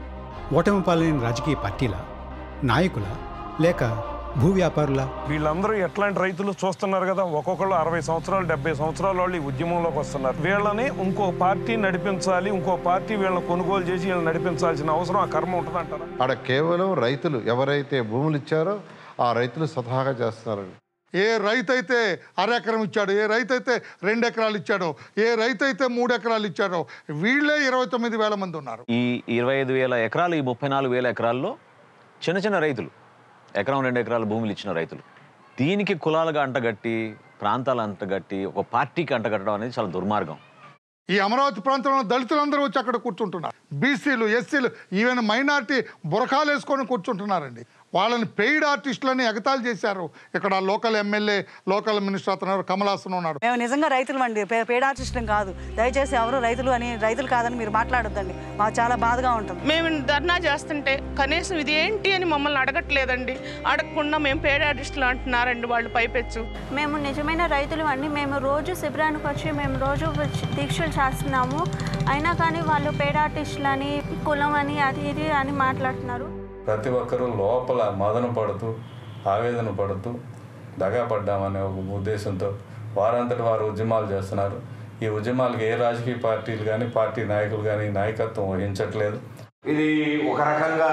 ఓటమి పాలైన రాజకీయ పార్టీల నాయకుల లేక భూ వ్యాపారుల వీళ్ళందరూ ఎట్లాంటి రైతులు చూస్తున్నారు కదా ఒక్కొక్కళ్ళు అరవై సంవత్సరాలు డెబ్బై సంవత్సరాల వాళ్ళు ఈ ఉద్యమంలోకి వస్తున్నారు వీళ్ళని ఇంకో పార్టీ నడిపించాలి ఇంకో పార్టీ వీళ్ళని కొనుగోలు చేసి వీళ్ళని నడిపించాల్సిన అవసరం ఆ కర్మ ఉంటుందంటారా ఆడ కేవలం రైతులు ఎవరైతే భూములు ఇచ్చారో ఆ రైతులు స్వతహాగా చేస్తున్నారండి ఏ రైతు అయితే అరెకరం ఇచ్చాడు ఏ రైతు అయితే రెండు ఎకరాలు ఇచ్చాడో ఏ రైతు అయితే మూడు ఎకరాలు ఇచ్చాడో వీళ్ళే ఇరవై తొమ్మిది వేల మంది ఉన్నారు ఈ ఇరవై ఐదు వేల ఎకరాలు ఈ ముప్పై నాలుగు వేల ఎకరాల్లో చిన్న చిన్న రైతులు ఎకరం రెండు ఎకరాల భూములు ఇచ్చిన రైతులు దీనికి కులాలుగా అంటగట్టి ప్రాంతాలు అంటగట్టి ఒక పార్టీకి అంటగట్టడం అనేది చాలా దుర్మార్గం ఈ అమరావతి ప్రాంతంలో దళితులందరూ వచ్చి అక్కడ కూర్చుంటున్నారు బీసీలు ఎస్సీలు ఈవెన్ మైనార్టీ బురకాలు వేసుకొని కూర్చుంటున్నారండి వాళ్ళని పెయిడ్ ఆర్టిస్టులని ఎగతాళి చేశారు ఇక్కడ లోకల్ ఎమ్మెల్యే లోకల్ మినిస్టర్ అతను కమలాసన్ ఉన్నాడు మేము నిజంగా రైతులు అండి పేడ ఆర్టిస్టులం కాదు దయచేసి ఎవరు రైతులు అని రైతులు కాదని మీరు మాట్లాడొద్దండి మాకు చాలా బాధగా ఉంటుంది మేము ధర్నా చేస్తుంటే కనీసం ఇది ఏంటి అని మమ్మల్ని అడగట్లేదండి అడగకుండా మేము పేడ ఆర్టిస్టులు అంటున్నారండి వాళ్ళు పైపెచ్చు మేము నిజమైన రైతులు అండి మేము రోజు శిబిరానికి వచ్చి మేము రోజు వచ్చి దీక్షలు చేస్తున్నాము అయినా కానీ వాళ్ళు పేడ ఆర్టిస్టులు అని కులం అని అది ఇది అని మాట్లాడుతున్నారు ప్రతి ఒక్కరూ లోపల మదన పడుతూ ఆవేదన పడుతూ దగా పడ్డామనే ఒక ఉద్దేశంతో వారంతటి వారు ఉద్యమాలు చేస్తున్నారు ఈ ఉద్యమాలకు ఏ రాజకీయ పార్టీలు కానీ పార్టీ నాయకులు కానీ నాయకత్వం వహించట్లేదు ఇది ఒక రకంగా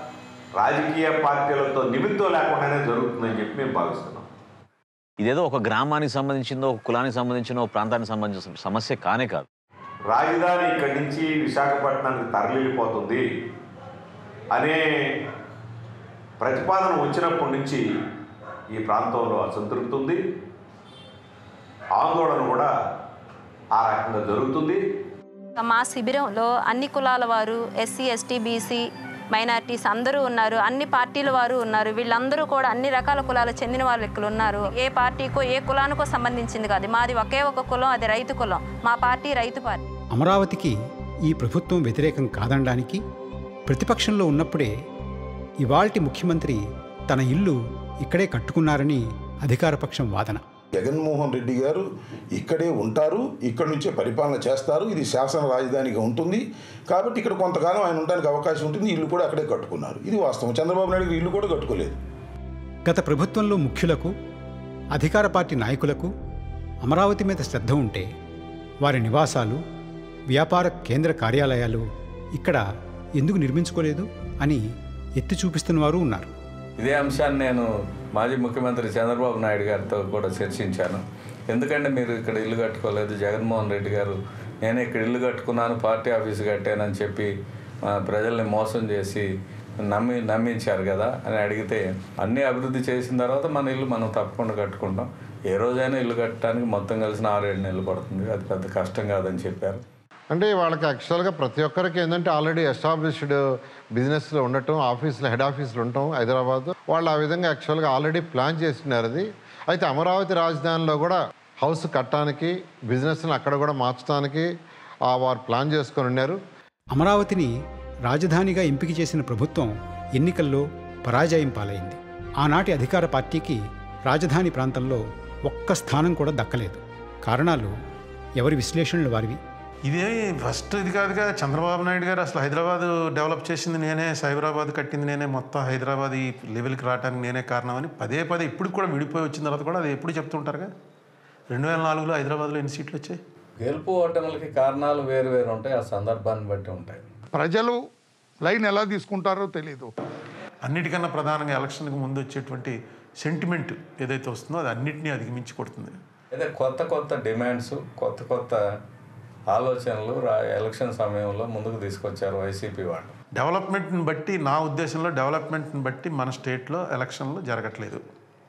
రాజకీయ పార్టీలతో నిమిత్తం లేకుండానే జరుగుతుందని చెప్పి మేము భావిస్తున్నాం ఇదేదో ఒక గ్రామానికి సంబంధించిందో ఒక కులానికి సంబంధించిన ఒక ప్రాంతానికి సంబంధించిన సమస్య కానే కాదు రాజధాని ఇక్కడి నుంచి విశాఖపట్నానికి తరలిపోతుంది అనే ప్రతిపాదన వచ్చినప్పటి నుంచి ఈ ప్రాంతంలో అసంతృప్తి ఉంది ఆందోళన కూడా ఆ రకంగా జరుగుతుంది మా శిబిరంలో అన్ని కులాల వారు ఎస్సీ ఎస్టీ బీసీ మైనారిటీస్ అందరూ ఉన్నారు అన్ని పార్టీల వారు ఉన్నారు వీళ్ళందరూ కూడా అన్ని రకాల కులాలకు చెందిన వాళ్ళు ఇక్కడ ఉన్నారు ఏ పార్టీకో ఏ కులానికో సంబంధించింది కాదు మాది ఒకే ఒక కులం అది రైతు కులం మా పార్టీ రైతు పార్టీ అమరావతికి ఈ ప్రభుత్వం వ్యతిరేకం కాదనడానికి ప్రతిపక్షంలో ఉన్నప్పుడే ఇవాల్టి ముఖ్యమంత్రి తన ఇల్లు ఇక్కడే కట్టుకున్నారని అధికారపక్షం వాదన జగన్మోహన్ రెడ్డి గారు ఇక్కడే ఉంటారు ఇక్కడి నుంచే పరిపాలన చేస్తారు ఇది శాసన రాజధానిగా ఉంటుంది కాబట్టి ఇక్కడ కొంతకాలం ఆయన ఉండడానికి అవకాశం ఉంటుంది ఇల్లు కూడా అక్కడే కట్టుకున్నారు ఇది వాస్తవం చంద్రబాబు నాయుడు గారు ఇల్లు కూడా కట్టుకోలేదు గత ప్రభుత్వంలో ముఖ్యులకు అధికార పార్టీ నాయకులకు అమరావతి మీద శ్రద్ధ ఉంటే వారి నివాసాలు వ్యాపార కేంద్ర కార్యాలయాలు ఇక్కడ ఎందుకు నిర్మించుకోలేదు అని ఎత్తి చూపిస్తున్న వారు ఉన్నారు ఇదే అంశాన్ని నేను మాజీ ముఖ్యమంత్రి చంద్రబాబు నాయుడు గారితో కూడా చర్చించాను ఎందుకంటే మీరు ఇక్కడ ఇల్లు కట్టుకోలేదు జగన్మోహన్ రెడ్డి గారు నేను ఇక్కడ ఇల్లు కట్టుకున్నాను పార్టీ ఆఫీస్ కట్టానని చెప్పి ఆ, ప్రజల్ని మోసం చేసి నమ్మి నమ్మించారు కదా అని అడిగితే అన్నీ అభివృద్ధి చేసిన తర్వాత మన ఇల్లు మనం తప్పకుండా కట్టుకుంటాం ఏ రోజైనా ఇల్లు కట్టడానికి మొత్తం కలిసిన ఆరేడు నెలలు పడుతుంది అది పెద్ద కష్టం కాదని చెప్పారు అంటే వాళ్ళకి యాక్చువల్గా ప్రతి ఒక్కరికి ఏంటంటే ఆల్రెడీ ఎస్టాబ్లిష్డ్ బిజినెస్లో ఉండటం ఆఫీసులో హెడ్ ఆఫీసులు ఉండటం హైదరాబాద్ వాళ్ళు ఆ విధంగా యాక్చువల్గా ఆల్రెడీ ప్లాన్ చేస్తున్నారు అది అయితే అమరావతి రాజధానిలో కూడా హౌస్ కట్టడానికి బిజినెస్ని అక్కడ కూడా మార్చడానికి ఆ వారు ప్లాన్ చేసుకొని ఉన్నారు అమరావతిని రాజధానిగా ఎంపిక చేసిన ప్రభుత్వం ఎన్నికల్లో పరాజయం పాలైంది ఆనాటి అధికార పార్టీకి రాజధాని ప్రాంతంలో ఒక్క స్థానం కూడా దక్కలేదు కారణాలు ఎవరి విశ్లేషణలు వారివి ఇదే ఫస్ట్ ఇది కాదుగా చంద్రబాబు నాయుడు గారు అసలు హైదరాబాద్ డెవలప్ చేసింది నేనే సైబరాబాద్ కట్టింది నేనే మొత్తం హైదరాబాద్ ఈ లెవెల్కి రావడానికి నేనే కారణం అని పదే పదే ఇప్పుడు కూడా విడిపోయి వచ్చిన తర్వాత కూడా అది ఎప్పుడు చెప్తుంటారుగా రెండు వేల నాలుగులో హైదరాబాద్లో ఎన్ని సీట్లు వచ్చాయి గెలుపు ఓటములకి కారణాలు వేరు వేరు ఉంటాయి ఆ సందర్భాన్ని బట్టి ఉంటాయి ప్రజలు లైన్ ఎలా తీసుకుంటారో తెలియదు అన్నిటికన్నా ప్రధానంగా ఎలక్షన్కి ముందు వచ్చేటువంటి సెంటిమెంట్ ఏదైతే వస్తుందో అది అన్నిటినీ అధిగమించి కొడుతుంది అయితే కొత్త కొత్త డిమాండ్స్ కొత్త కొత్త ఆలోచనలు రా ఎలక్షన్ సమయంలో ముందుకు తీసుకొచ్చారు వైసీపీ వాళ్ళు డెవలప్మెంట్ని బట్టి నా ఉద్దేశంలో డెవలప్మెంట్ని బట్టి మన స్టేట్లో ఎలక్షన్లు జరగట్లేదు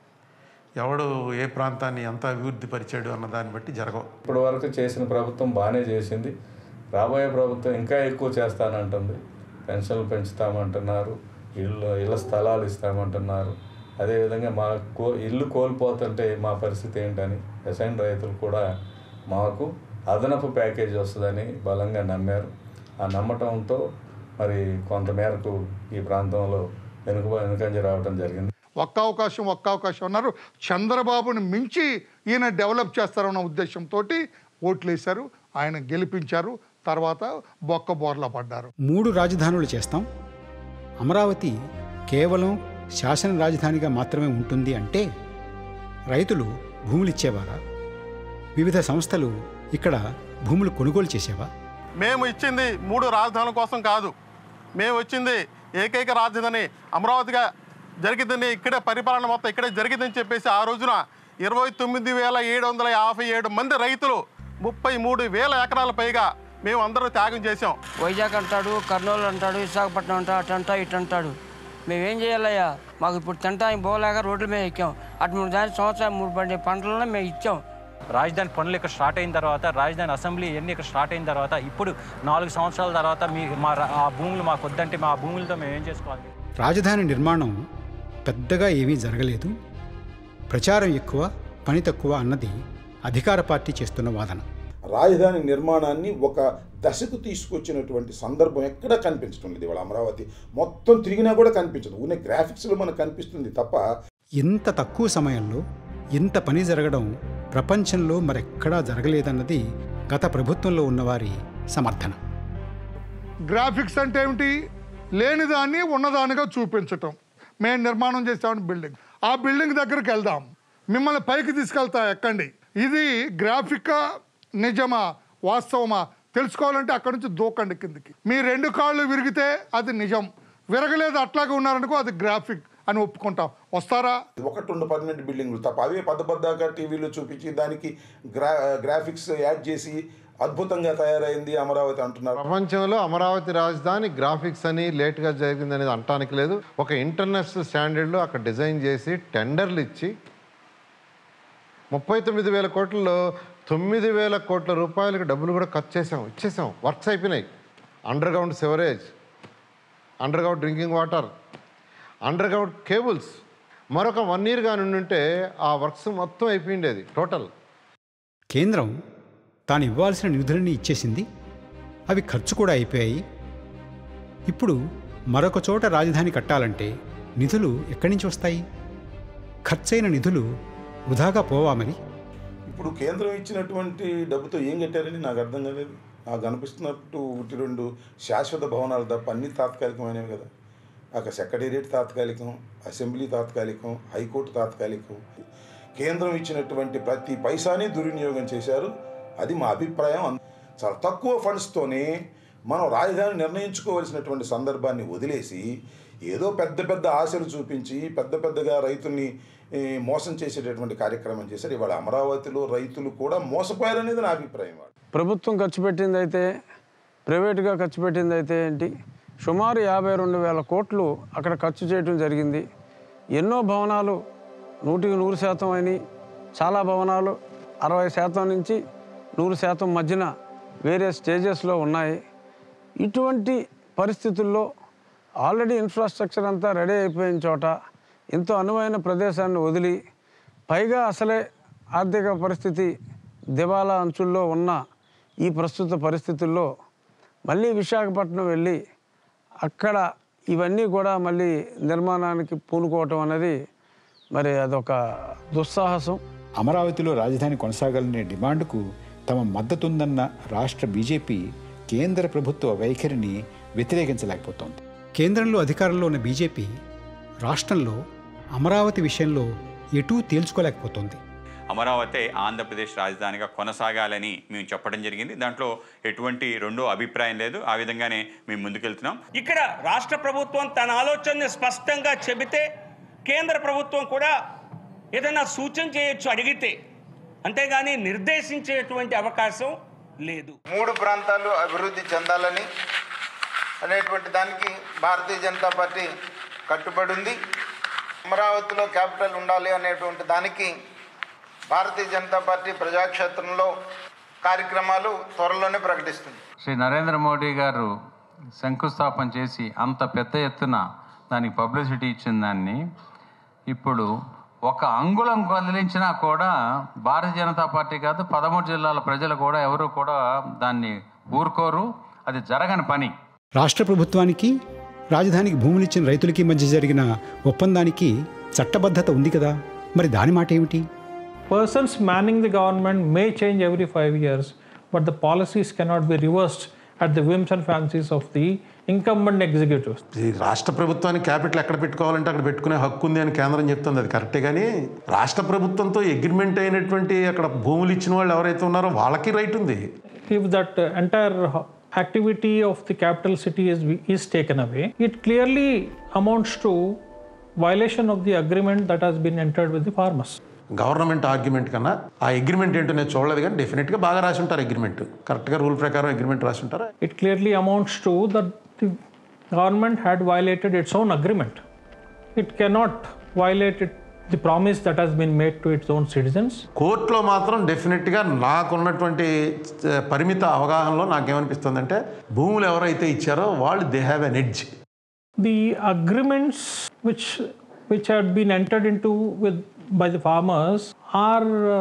ఎవడు ఏ ప్రాంతాన్ని ఎంత అభివృద్ధి పరిచాడు అన్న దాన్ని బట్టి జరగవు ఇప్పటి వరకు చేసిన ప్రభుత్వం బాగానే చేసింది రాబోయే ప్రభుత్వం ఇంకా ఎక్కువ చేస్తానంటుంది పెన్షన్లు పెంచుతామంటున్నారు ఇల్లు ఇళ్ళ స్థలాలు ఇస్తామంటున్నారు అదేవిధంగా మా కో ఇల్లు కోల్పోతుంటే మా పరిస్థితి ఏంటని ఎసైన్ రైతులు కూడా మాకు అదనపు ప్యాకేజ్ వస్తుందని బలంగా నమ్మారు ఆ నమ్మటంతో మరి కొంతమేరకు ఈ ప్రాంతంలో వెనుక వెనుకంజ రావడం జరిగింది ఒక్క అవకాశం ఒక్క అవకాశం అన్నారు చంద్రబాబుని మించి ఈయన డెవలప్ చేస్తారన్న ఉద్దేశంతో ఓట్లు వేశారు ఆయన గెలిపించారు తర్వాత బొక్క బోర్ల పడ్డారు మూడు రాజధానులు చేస్తాం అమరావతి కేవలం శాసన రాజధానిగా మాత్రమే ఉంటుంది అంటే రైతులు భూములు ఇచ్చేవారా వివిధ సంస్థలు ఇక్కడ భూములు కొనుగోలు చేసేవా మేము ఇచ్చింది మూడు రాజధానుల కోసం కాదు మేము వచ్చింది ఏకైక రాజధాని అమరావతిగా జరిగిందని ఇక్కడే పరిపాలన మొత్తం ఇక్కడే జరిగిందని చెప్పేసి ఆ రోజున ఇరవై తొమ్మిది వేల ఏడు వందల యాభై ఏడు మంది రైతులు ముప్పై మూడు వేల ఎకరాల పైగా మేము అందరూ త్యాగం చేసాం వైజాగ్ అంటాడు కర్నూలు అంటాడు విశాఖపట్నం అంటాడు అటంటా ఇటు అంటాడు మేమేం చేయాలయ్యా మాకు ఇప్పుడు తింటానికి పోలేక రోడ్ల మీద ఎక్కాం అటు మూడు దాని సంవత్సరం మూడు పండే పంటలను మేము ఇచ్చాం రాజధాని పనులు ఇక్కడ స్టార్ట్ అయిన తర్వాత రాజధాని అసెంబ్లీ ఎన్ని ఇక్కడ స్టార్ట్ అయిన తర్వాత ఇప్పుడు నాలుగు సంవత్సరాల తర్వాత మీ మా రా- ఆ భూములు మాకు వద్దంటే మా భూములతో మేము ఏం చేసుకోవాలి రాజధాని నిర్మాణం పెద్దగా ఏమీ జరగలేదు ప్రచారం ఎక్కువ పని తక్కువ అన్నది అధికార పార్టీ చేస్తున్న వాదన రాజధాని నిర్మాణాన్ని ఒక దశకు తీసుకొచ్చినటువంటి సందర్భం ఎక్కడా కనిపించడం లేదు ఇవాళ అమరావతి మొత్తం తిరిగినా కూడా కనిపించదు ఉన్న గ్రాఫిక్స్లో మనకు కనిపిస్తుంది తప్ప ఇంత తక్కువ సమయంలో ఇంత పని జరగడం ప్రపంచంలో మరెక్కడా జరగలేదన్నది గత ప్రభుత్వంలో ఉన్నవారి సమర్థన గ్రాఫిక్స్ అంటే ఏమిటి లేనిదాన్ని ఉన్నదానిగా చూపించటం మేము నిర్మాణం చేసామని బిల్డింగ్ ఆ బిల్డింగ్ దగ్గరికి వెళ్దాం మిమ్మల్ని పైకి తీసుకెళ్తా ఎక్కండి ఇది గ్రాఫికా నిజమా వాస్తవమా తెలుసుకోవాలంటే అక్కడి నుంచి దూకండి కిందికి మీ రెండు కాళ్ళు విరిగితే అది నిజం విరగలేదు అట్లాగే ఉన్నారనుకో అది గ్రాఫిక్ అని ఒప్పుకుంటాం వస్తారా ఒకటి రెండు పర్మనెంట్ బిల్డింగ్లు తప్ప అవే పెద్ద పెద్దగా టీవీలో చూపించి దానికి గ్రా గ్రాఫిక్స్ యాడ్ చేసి అద్భుతంగా తయారైంది అమరావతి అంటున్నారు ప్రపంచంలో అమరావతి రాజధాని గ్రాఫిక్స్ అని లేట్గా జరిగింది అనేది అంటానికి లేదు ఒక ఇంటర్నేషనల్ స్టాండర్డ్లో అక్కడ డిజైన్ చేసి టెండర్లు ఇచ్చి ముప్పై తొమ్మిది వేల కోట్లలో తొమ్మిది వేల కోట్ల రూపాయలకు డబ్బులు కూడా ఖర్చు చేసాం ఇచ్చేసాం వర్క్స్ అయిపోయినాయి underground sewerage underground drinking water underground cables మరొక వన్ ఇయర్ కానీ ఉంటే ఆ వర్క్స్ మొత్తం అయిపోయిండేది టోటల్ కేంద్రం తాను ఇవ్వాల్సిన నిధులన్నీ ఇచ్చేసింది అవి ఖర్చు కూడా అయిపోయాయి ఇప్పుడు మరొక చోట రాజధాని కట్టాలంటే నిధులు ఎక్కడి నుంచి వస్తాయి ఖర్చైన నిధులు వృధాగా పోవా మరి ఇప్పుడు కేంద్రం ఇచ్చినటువంటి డబ్బుతో ఏం కట్టారని నాకు అర్థం కాలేదు నాకు అనిపిస్తున్నట్టు ఒకటి రెండు శాశ్వత భవనాలు తప్ప అన్ని తాత్కాలికమైనవి కదా అక్కడ సెక్రటేరియట్ తాత్కాలికం అసెంబ్లీ తాత్కాలికం హైకోర్టు తాత్కాలికం కేంద్రం ఇచ్చినటువంటి ప్రతి పైసాని దుర్వినియోగం చేశారు అది మా అభిప్రాయం అన్- చాలా తక్కువ ఫండ్స్తోనే మనం రాజధాని నిర్ణయించుకోవాల్సినటువంటి సందర్భాన్ని వదిలేసి ఏదో పెద్ద పెద్ద ఆశలు చూపించి పెద్ద పెద్దగా రైతుల్ని ఏ, మోసం చేసేటటువంటి కార్యక్రమం చేశారు ఇవాళ అమరావతిలో రైతులు కూడా మోసపోయారనేది నా అభిప్రాయం ప్రభుత్వం ఖర్చు పెట్టింది అయితే ప్రైవేటుగా ఖర్చు పెట్టింది అయితే ఏంటి సుమారు యాభై రెండు వేల కోట్లు అక్కడ ఖర్చు చేయడం జరిగింది ఎన్నో భవనాలు నూటికి నూరు శాతం అయినాయి చాలా భవనాలు అరవై శాతం నుంచి నూరు శాతం మధ్యన వేరే స్టేజెస్లో ఉన్నాయి ఇటువంటి పరిస్థితుల్లో ఆల్రెడీ ఇన్ఫ్రాస్ట్రక్చర్ అంతా రెడీ అయిపోయిన చోట ఎంతో అనువైన ప్రదేశాన్ని వదిలి పైగా అసలే ఆర్థిక పరిస్థితి దివాలా అంచుల్లో ఉన్న ఈ ప్రస్తుత పరిస్థితుల్లో మళ్ళీ విశాఖపట్నం వెళ్ళి అక్కడ ఇవన్నీ కూడా మళ్ళీ నిర్మాణానికి పూనుకోవటం అనేది మరి అదొక దుస్సాహసం అమరావతిలో రాజధాని కొనసాగాలనే డిమాండ్కు తమ మద్దతుందన్న రాష్ట్ర బీజేపీ కేంద్ర ప్రభుత్వ వైఖరిని వ్యతిరేకించలేకపోతోంది కేంద్రంలో అధికారంలో ఉన్న బీజేపీ రాష్ట్రంలో అమరావతి విషయంలో ఎటూ తేల్చుకోలేకపోతోంది అమరావతి ఆంధ్రప్రదేశ్ రాజధానిగా కొనసాగాలని మేము చెప్పడం జరిగింది దాంట్లో ఎటువంటి రెండో అభిప్రాయం లేదు ఆ విధంగానే మేము ముందుకెళ్తున్నాం ఇక్కడ రాష్ట్ర ప్రభుత్వం తన ఆలోచనని స్పష్టంగా చెబితే కేంద్ర ప్రభుత్వం కూడా ఏదైనా సూచన చేయొచ్చు అడిగితే అంతేగాని నిర్దేశించేటువంటి అవకాశం లేదు మూడు ప్రాంతాలు అభివృద్ధి చెందాలని అనేటువంటి దానికి భారతీయ జనతా పార్టీ కట్టుబడి ఉంది అమరావతిలో క్యాపిటల్ ఉండాలి అనేటువంటి దానికి భారతీయ జనతా పార్టీ ప్రజాక్షేత్రంలో కార్యక్రమాలు త్వరలోనే ప్రకటిస్తుంది శ్రీ నరేంద్ర మోడీ గారు శంకుస్థాపన చేసి అంత పెద్ద ఎత్తున దానికి పబ్లిసిటీ ఇచ్చిన దాన్ని ఇప్పుడు ఒక అంగుళం కదిలించినా కూడా భారతీయ జనతా పార్టీ కాదు పదమూడు జిల్లాల ప్రజలు కూడా ఎవరు కూడా దాన్ని ఊరుకోరు అది జరగని పని రాష్ట్ర ప్రభుత్వానికి రాజధానికి భూములిచ్చిన రైతులకి మధ్య జరిగిన ఒప్పందానికి చట్టబద్ధత ఉంది కదా మరి దాని మాట ఏమిటి persons manning the government may change every five years, but the policies cannot be reversed at the whims and fancies of the incumbent executives. ఈ రాష్ట్ర ప్రభుత్వానికి క్యాపిటల్ ఎక్కడ పెట్టుకోవాలంటే అక్కడ పెట్టుకునే హక్కు ఉంది అని కేంద్రం చెప్తుంది అది కరెక్టే కానీ రాష్ట్ర ప్రభుత్వంతో అగ్రిమెంట్ అయినటువంటి అక్కడ భూములు ఇచ్చిన వాళ్ళు ఎవరైతే ఉన్నారో వాళ్ళకి రైట్ ఉంది If that uh, entire ho- activity of the capital city is, is taken away, it clearly amounts to violation of the agreement that has been entered with the farmers. Government argument కన్నా ఆ అగ్రిమెంట్ ఏంటో నేను చూడలేదు కానీ డెఫినెట్గా బాగా రాసి ఉంటారు అగ్రిమెంట్ కరెక్ట్గా రూల్ ప్రకారం అగ్రిమెంట్ రాసి ఉంటారు It clearly amounts to that the government had violated its own agreement. It cannot violate it, the promise that has been made to its own citizens. కోర్టులో మాత్రం డెఫినెట్గా నాకున్నటువంటి చ- పరిమిత అవగాహనలో నాకేమనిపిస్తుందంటే భూములు ఎవరైతే ఇచ్చారో వాళ్ళు they have an edge The agreements which which had been entered into with by the farmers are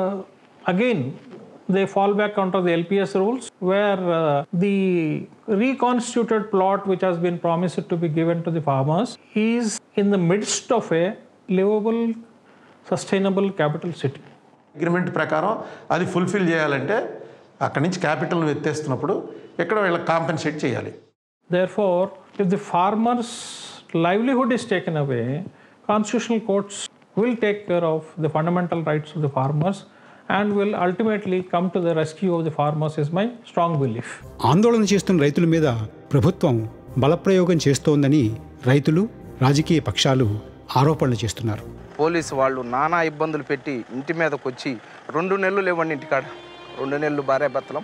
uh, again they fall back under the LPS rules where uh, the reconstituted plot which has been promised to be given to the farmers is in the midst of a livable sustainable capital city. Agreement ప్రకారం అది ఫుల్ఫిల్ చేయాలంటే అక్కడి నుంచి క్యాపిటల్ను ఎత్తేస్తున్నప్పుడు ఇక్కడ వీళ్ళకి కాంపెన్సేట్ చేయాలి Therefore, if the farmers' livelihood is taken away, constitutional courts will take care of the fundamental rights of the farmers and will ultimately come to the rescue of the farmers, is my strong belief. ఆందోళన చేస్తున్న రైతుల మీద ప్రభుత్వం బలప్రయోగం చేస్తోందని రైతులు రాజకీయ పక్షాలు ఆరోపణలు చేస్తున్నారు పోలీసు వాళ్ళు నానా ఇబ్బందులు పెట్టి ఇంటి మీదకి వచ్చి రెండు నెలలు లేవండి ఇంటికాడ రెండు నెలలు భార్యాభర్తలం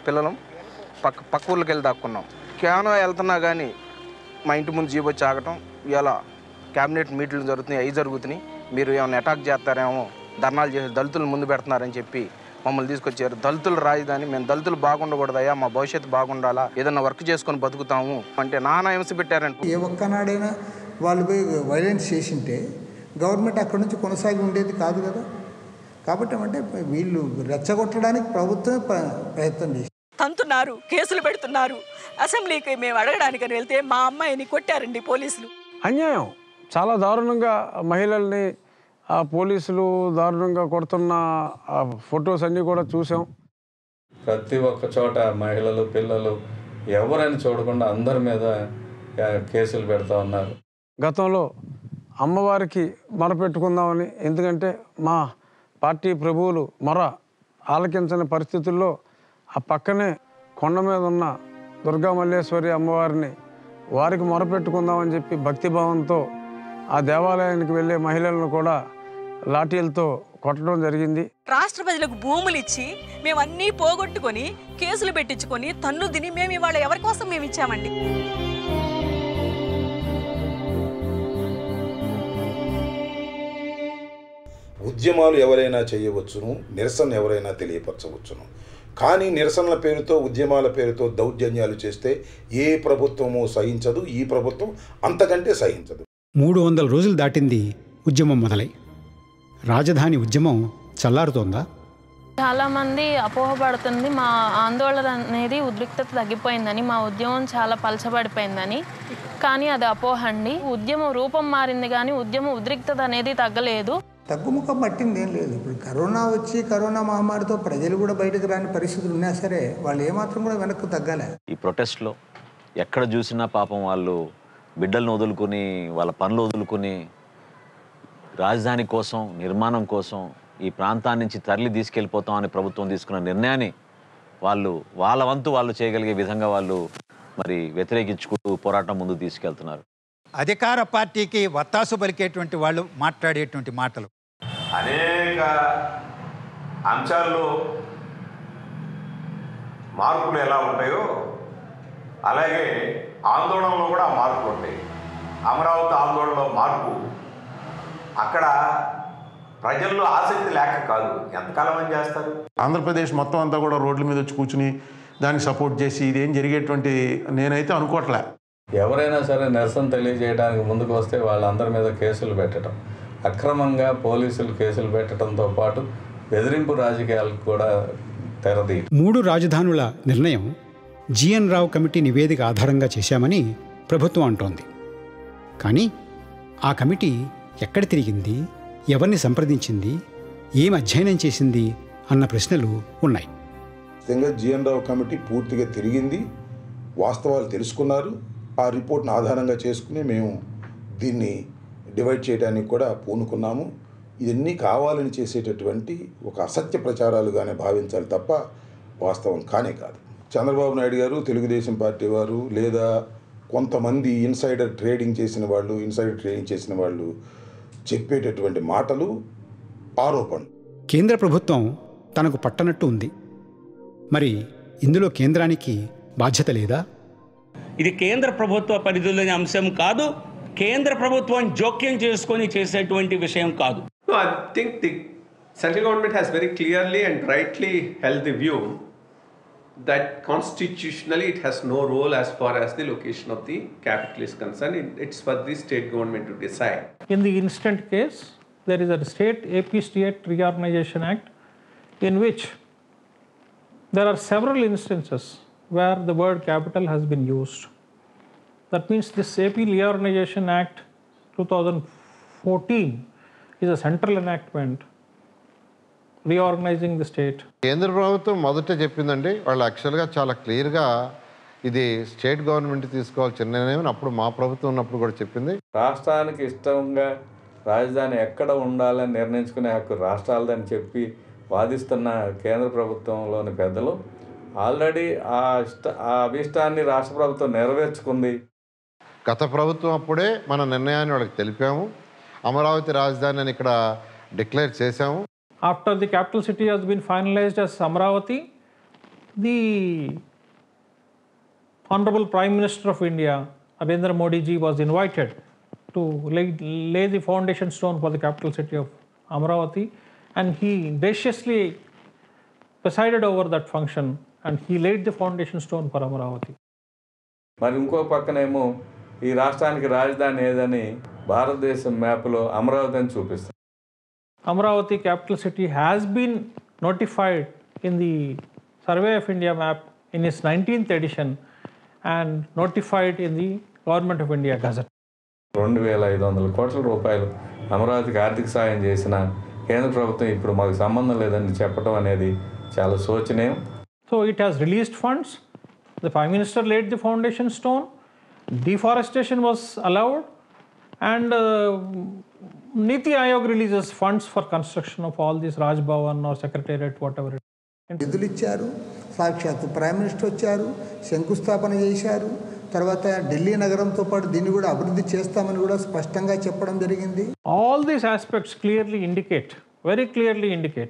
పిల్లలం పక్క పక్క ఊర్లోకి వెళ్ళి దాక్కున్నాం కేవలం వెళ్తున్నా కానీ మా ఇంటి ముందు జీప్ వచ్చి ఆగటం ఇలా క్యాబినెట్ మీటింగ్లు జరుగుతున్నాయి అవి జరుగుతున్నాయి మీరు ఏమైనా అటాక్ చేస్తారేమో ధర్నాలు చేసి దళితులు ముందు పెడుతున్నారని చెప్పి మమ్మల్ని తీసుకొచ్చారు దళితుల రాజధాని మేము దళితులు బాగుండకూడదయ్యా మా భవిష్యత్తు బాగుండాలా ఏదన్నా వర్క్ చేసుకొని బతుకుతాము అంటే నానా హింస పెట్టారంటే ఏ ఒక్కనాడైనా వాళ్ళు పోయి వైలెన్స్ చేసింటే గవర్నమెంట్ అక్కడ నుంచి కొనసాగి ఉండేది కాదు కదా కాబట్టి అంటే వీళ్ళు రెచ్చగొట్టడానికి ప్రభుత్వమే ప్ర- ప్రయత్నం చేసింది తంతున్నారు కేసులు పెడుతున్నారు అసెంబ్లీకి మేము అడగడానికని వెళ్తే మా అమ్మాయిని కొట్టారండి పోలీసులు అన్యాయం చాలా దారుణంగా మహిళల్ని ఆ పోలీసులు దారుణంగా కొడుతున్న ఆ ఫొటోస్ అన్నీ కూడా చూసాం ప్రతి ఒక్క చోట మహిళలు పిల్లలు ఎవరని చూడకుండా అందరి మీద ఆ, కేసులు పెడతా ఉన్నారు గతంలో అమ్మవారికి మొరపెట్టుకుందామని ఎందుకంటే మా పార్టీ ప్రభువులు మొర ఆలకించని పరిస్థితుల్లో ఆ పక్కనే కొండ మీద ఉన్న దుర్గా మల్లేశ్వరి అమ్మవారిని వారికి మొరపెట్టుకుందామని చెప్పి భక్తిభావంతో ఆ దేవాలయానికి వెళ్ళే మహిళలను కూడా లాఠీలతో కొట్టడం జరిగింది రాష్ట్ర ప్రజలకు భూములు ఇచ్చి మేము అన్నీ పోగొట్టుకొని కేసులు పెట్టించుకొని తన్ను తిని మేము ఇవాళ ఎవరి కోసం మేము ఇచ్చామండి ఉద్యమాలు ఎవరైనా చేయవచ్చును నిరసన ఎవరైనా తెలియపరచవచ్చును కానీ నిరసనల పేరుతో ఉద్యమాల పేరుతో దౌర్జన్యాలు చేస్తే ఏ ప్రభుత్వము సహించదు ఈ ప్రభుత్వం అంతకంటే సహించదు మూడు వందల రోజులు దాటింది ఉద్యమం మొదలై రాజధాని ఉద్యమం చల్లారుతోందా చాలా మంది అపోహపడుతుంది మా ఆందోళన అనేది ఉద్రిక్తత తగ్గిపోయిందని మా ఉద్యమం చాలా పలచబడిపోయిందని కానీ అది అపోహ అండి ఉద్యమం రూపం మారింది కానీ ఉద్యమం ఉద్రిక్తత అనేది తగ్గలేదు తగ్గుముఖం పట్టింది ఏం లేదు ఇప్పుడు కరోనా వచ్చి కరోనా మహమ్మారితో ప్రజలు కూడా బయటకు రాని పరిస్థితులు ఉన్నా సరే వాళ్ళు ఏమాత్రం కూడా వెనక్కు తగ్గాలి ఈ ప్రొటెస్ట్లో ఎక్కడ చూసినా పాపం వాళ్ళు బిడ్డలను వదులుకుని వాళ్ళ పనులు వదులుకుని రాజధాని కోసం నిర్మాణం కోసం ఈ ప్రాంతాన్ని నుంచి తరలి తీసుకెళ్ళిపోతామని ప్రభుత్వం తీసుకున్న నిర్ణయాన్ని వాళ్ళు వాళ్ళ వంతు వాళ్ళు చేయగలిగే విధంగా వాళ్ళు మరి వ్యతిరేకించుకుంటూ పోరాటం ముందు తీసుకెళ్తున్నారు అధికార పార్టీకి వత్తాసు పలికేటువంటి వాళ్ళు మాట్లాడేటువంటి మాటలు అనేక అంశాల్లో మార్పులు ఎలా ఉంటాయో అలాగే ఆందోళనలో కూడా మార్పులు ఉంటాయి అమరావతి ఆందోళనలో మార్పు అక్కడ ప్రజల్లో ఆసక్తి లేక కాదు ఎంతకాలం అని చేస్తారు ఆంధ్రప్రదేశ్ మొత్తం అంతా కూడా రోడ్ల మీద వచ్చి కూర్చుని దానికి సపోర్ట్ చేసి ఇదేం జరిగేటువంటి నేనైతే అనుకోవట్లే ఎవరైనా సరే నిరసన తెలియజేయడానికి ముందుకు వస్తే వాళ్ళందరి మీద కేసులు పెట్టడం అక్రమంగా పోలీసులు కేసులు పెట్టడంతో పాటు బెదిరింపు రాజకీయాలకు కూడా తెరదీ మూడు రాజధానుల నిర్ణయం జిఎన్ రావు కమిటీ నివేదిక ఆధారంగా చేశామని ప్రభుత్వం అంటోంది కానీ ఆ కమిటీ ఎక్కడ తిరిగింది ఎవరిని సంప్రదించింది ఏం అధ్యయనం చేసింది అన్న ప్రశ్నలు ఉన్నాయి ఖచ్చితంగా జిఎన్ రావు కమిటీ పూర్తిగా తిరిగింది వాస్తవాలు తెలుసుకున్నారు ఆ రిపోర్ట్ను ఆధారంగా చేసుకుని మేము దీన్ని డివైడ్ చేయడానికి కూడా పూనుకున్నాము ఇవన్నీ కావాలని చేసేటటువంటి ఒక అసత్య ప్రచారాలుగానే భావించాలి తప్ప వాస్తవం కానే కాదు చంద్రబాబు నాయుడు గారు తెలుగుదేశం పార్టీ వారు లేదా కొంతమంది ఇన్సైడర్ ట్రేడింగ్ చేసిన వాళ్ళు ఇన్సైడర్ ట్రేడింగ్ చేసిన వాళ్ళు చెప్పేటటువంటి మాటలు ఆరోపణలు కేంద్ర ప్రభుత్వం తనకు పట్టనట్టు ఉంది మరి ఇందులో కేంద్రానికి బాధ్యత లేదా ఇది కేంద్ర ప్రభుత్వ పరిధిలోని అంశం కాదు కేంద్ర ప్రభుత్వం జోక్యం చేసుకొని చేసేటువంటి విషయం కాదు No, I think the central government has very clearly and rightly held the view that constitutionally it has no role as far as the location of the capital is concerned. It- It's for the state government to decide. In the instant case, there is a state AP State Reorganization Act in which there are several instances where the word capital has been used. That means this AP Reorganization Act 2014 is a central enactment reorganizing the state. కేంద్ర ప్రభుత్వం మొదట చెప్పిందండి వాళ్ళు యాక్చువల్గా చాలా క్లియర్గా ఇది స్టేట్ గవర్నమెంట్ తీసుకోవాల్సిన నిర్ణయం అని అప్పుడు మా ప్రభుత్వం ఉన్నప్పుడు కూడా చెప్పింది రాష్ట్రానికి ఇష్టంగా రాజధాని ఎక్కడ ఉండాలని నిర్ణయించుకునే హక్కు రాష్ట్రాలదని చెప్పి వాదిస్తున్న కేంద్ర ప్రభుత్వంలోని పెద్దలు ఆల్రెడీ ఆ ఇష్ట ఆ అభిష్టాన్ని రాష్ట్ర ప్రభుత్వం నెరవేర్చుకుంది గత ప్రభుత్వం అప్పుడే మన నిర్ణయాన్ని వాళ్ళకి తెలిపాము అమరావతి రాజధాని అని ఇక్కడ డిక్లేర్ చేశాము After the capital city has been finalized as Amravati, the Honorable Prime Minister of India, Narendra Modi ji, was invited to lay, lay the foundation stone for the capital city of Amravati, and he graciously presided over that function and he laid the foundation stone for Amravati. మరి ఇంకో పక్కనేమో ఈ రాష్ట్రానికి రాజధాని ఏదని భారతదేశం మ్యాప్లో అమరావతి అని చూపిస్తుంది Amravati capital city has been notified in the Survey of India map in its 19th edition and notified in the Government of India Gazette. రెండు వేల ఐదు వందల కోట్ల రూపాయలు అమరావతికి ఆర్థిక సాయం చేసిన కేంద్ర ప్రభుత్వం ఇప్పుడు మాకు సంబంధం లేదని చెప్పడం అనేది చాలా శోచనీయం So it has released funds. The Prime Minister laid the foundation stone. Deforestation was allowed, and uh, Niti Aayog releases funds for construction of all these Raj Bhavan or Secretariat, whatever it నిధులు ఇచ్చారు సాక్షాత్ ప్రైమ్ మినిస్టర్ వచ్చారు శంకుస్థాపన చేశారు తర్వాత ఢిల్లీ నగరంతో పాటు దీన్ని కూడా అభివృద్ధి చేస్తామని కూడా స్పష్టంగా చెప్పడం జరిగింది All these aspects clearly indicate, very clearly indicate,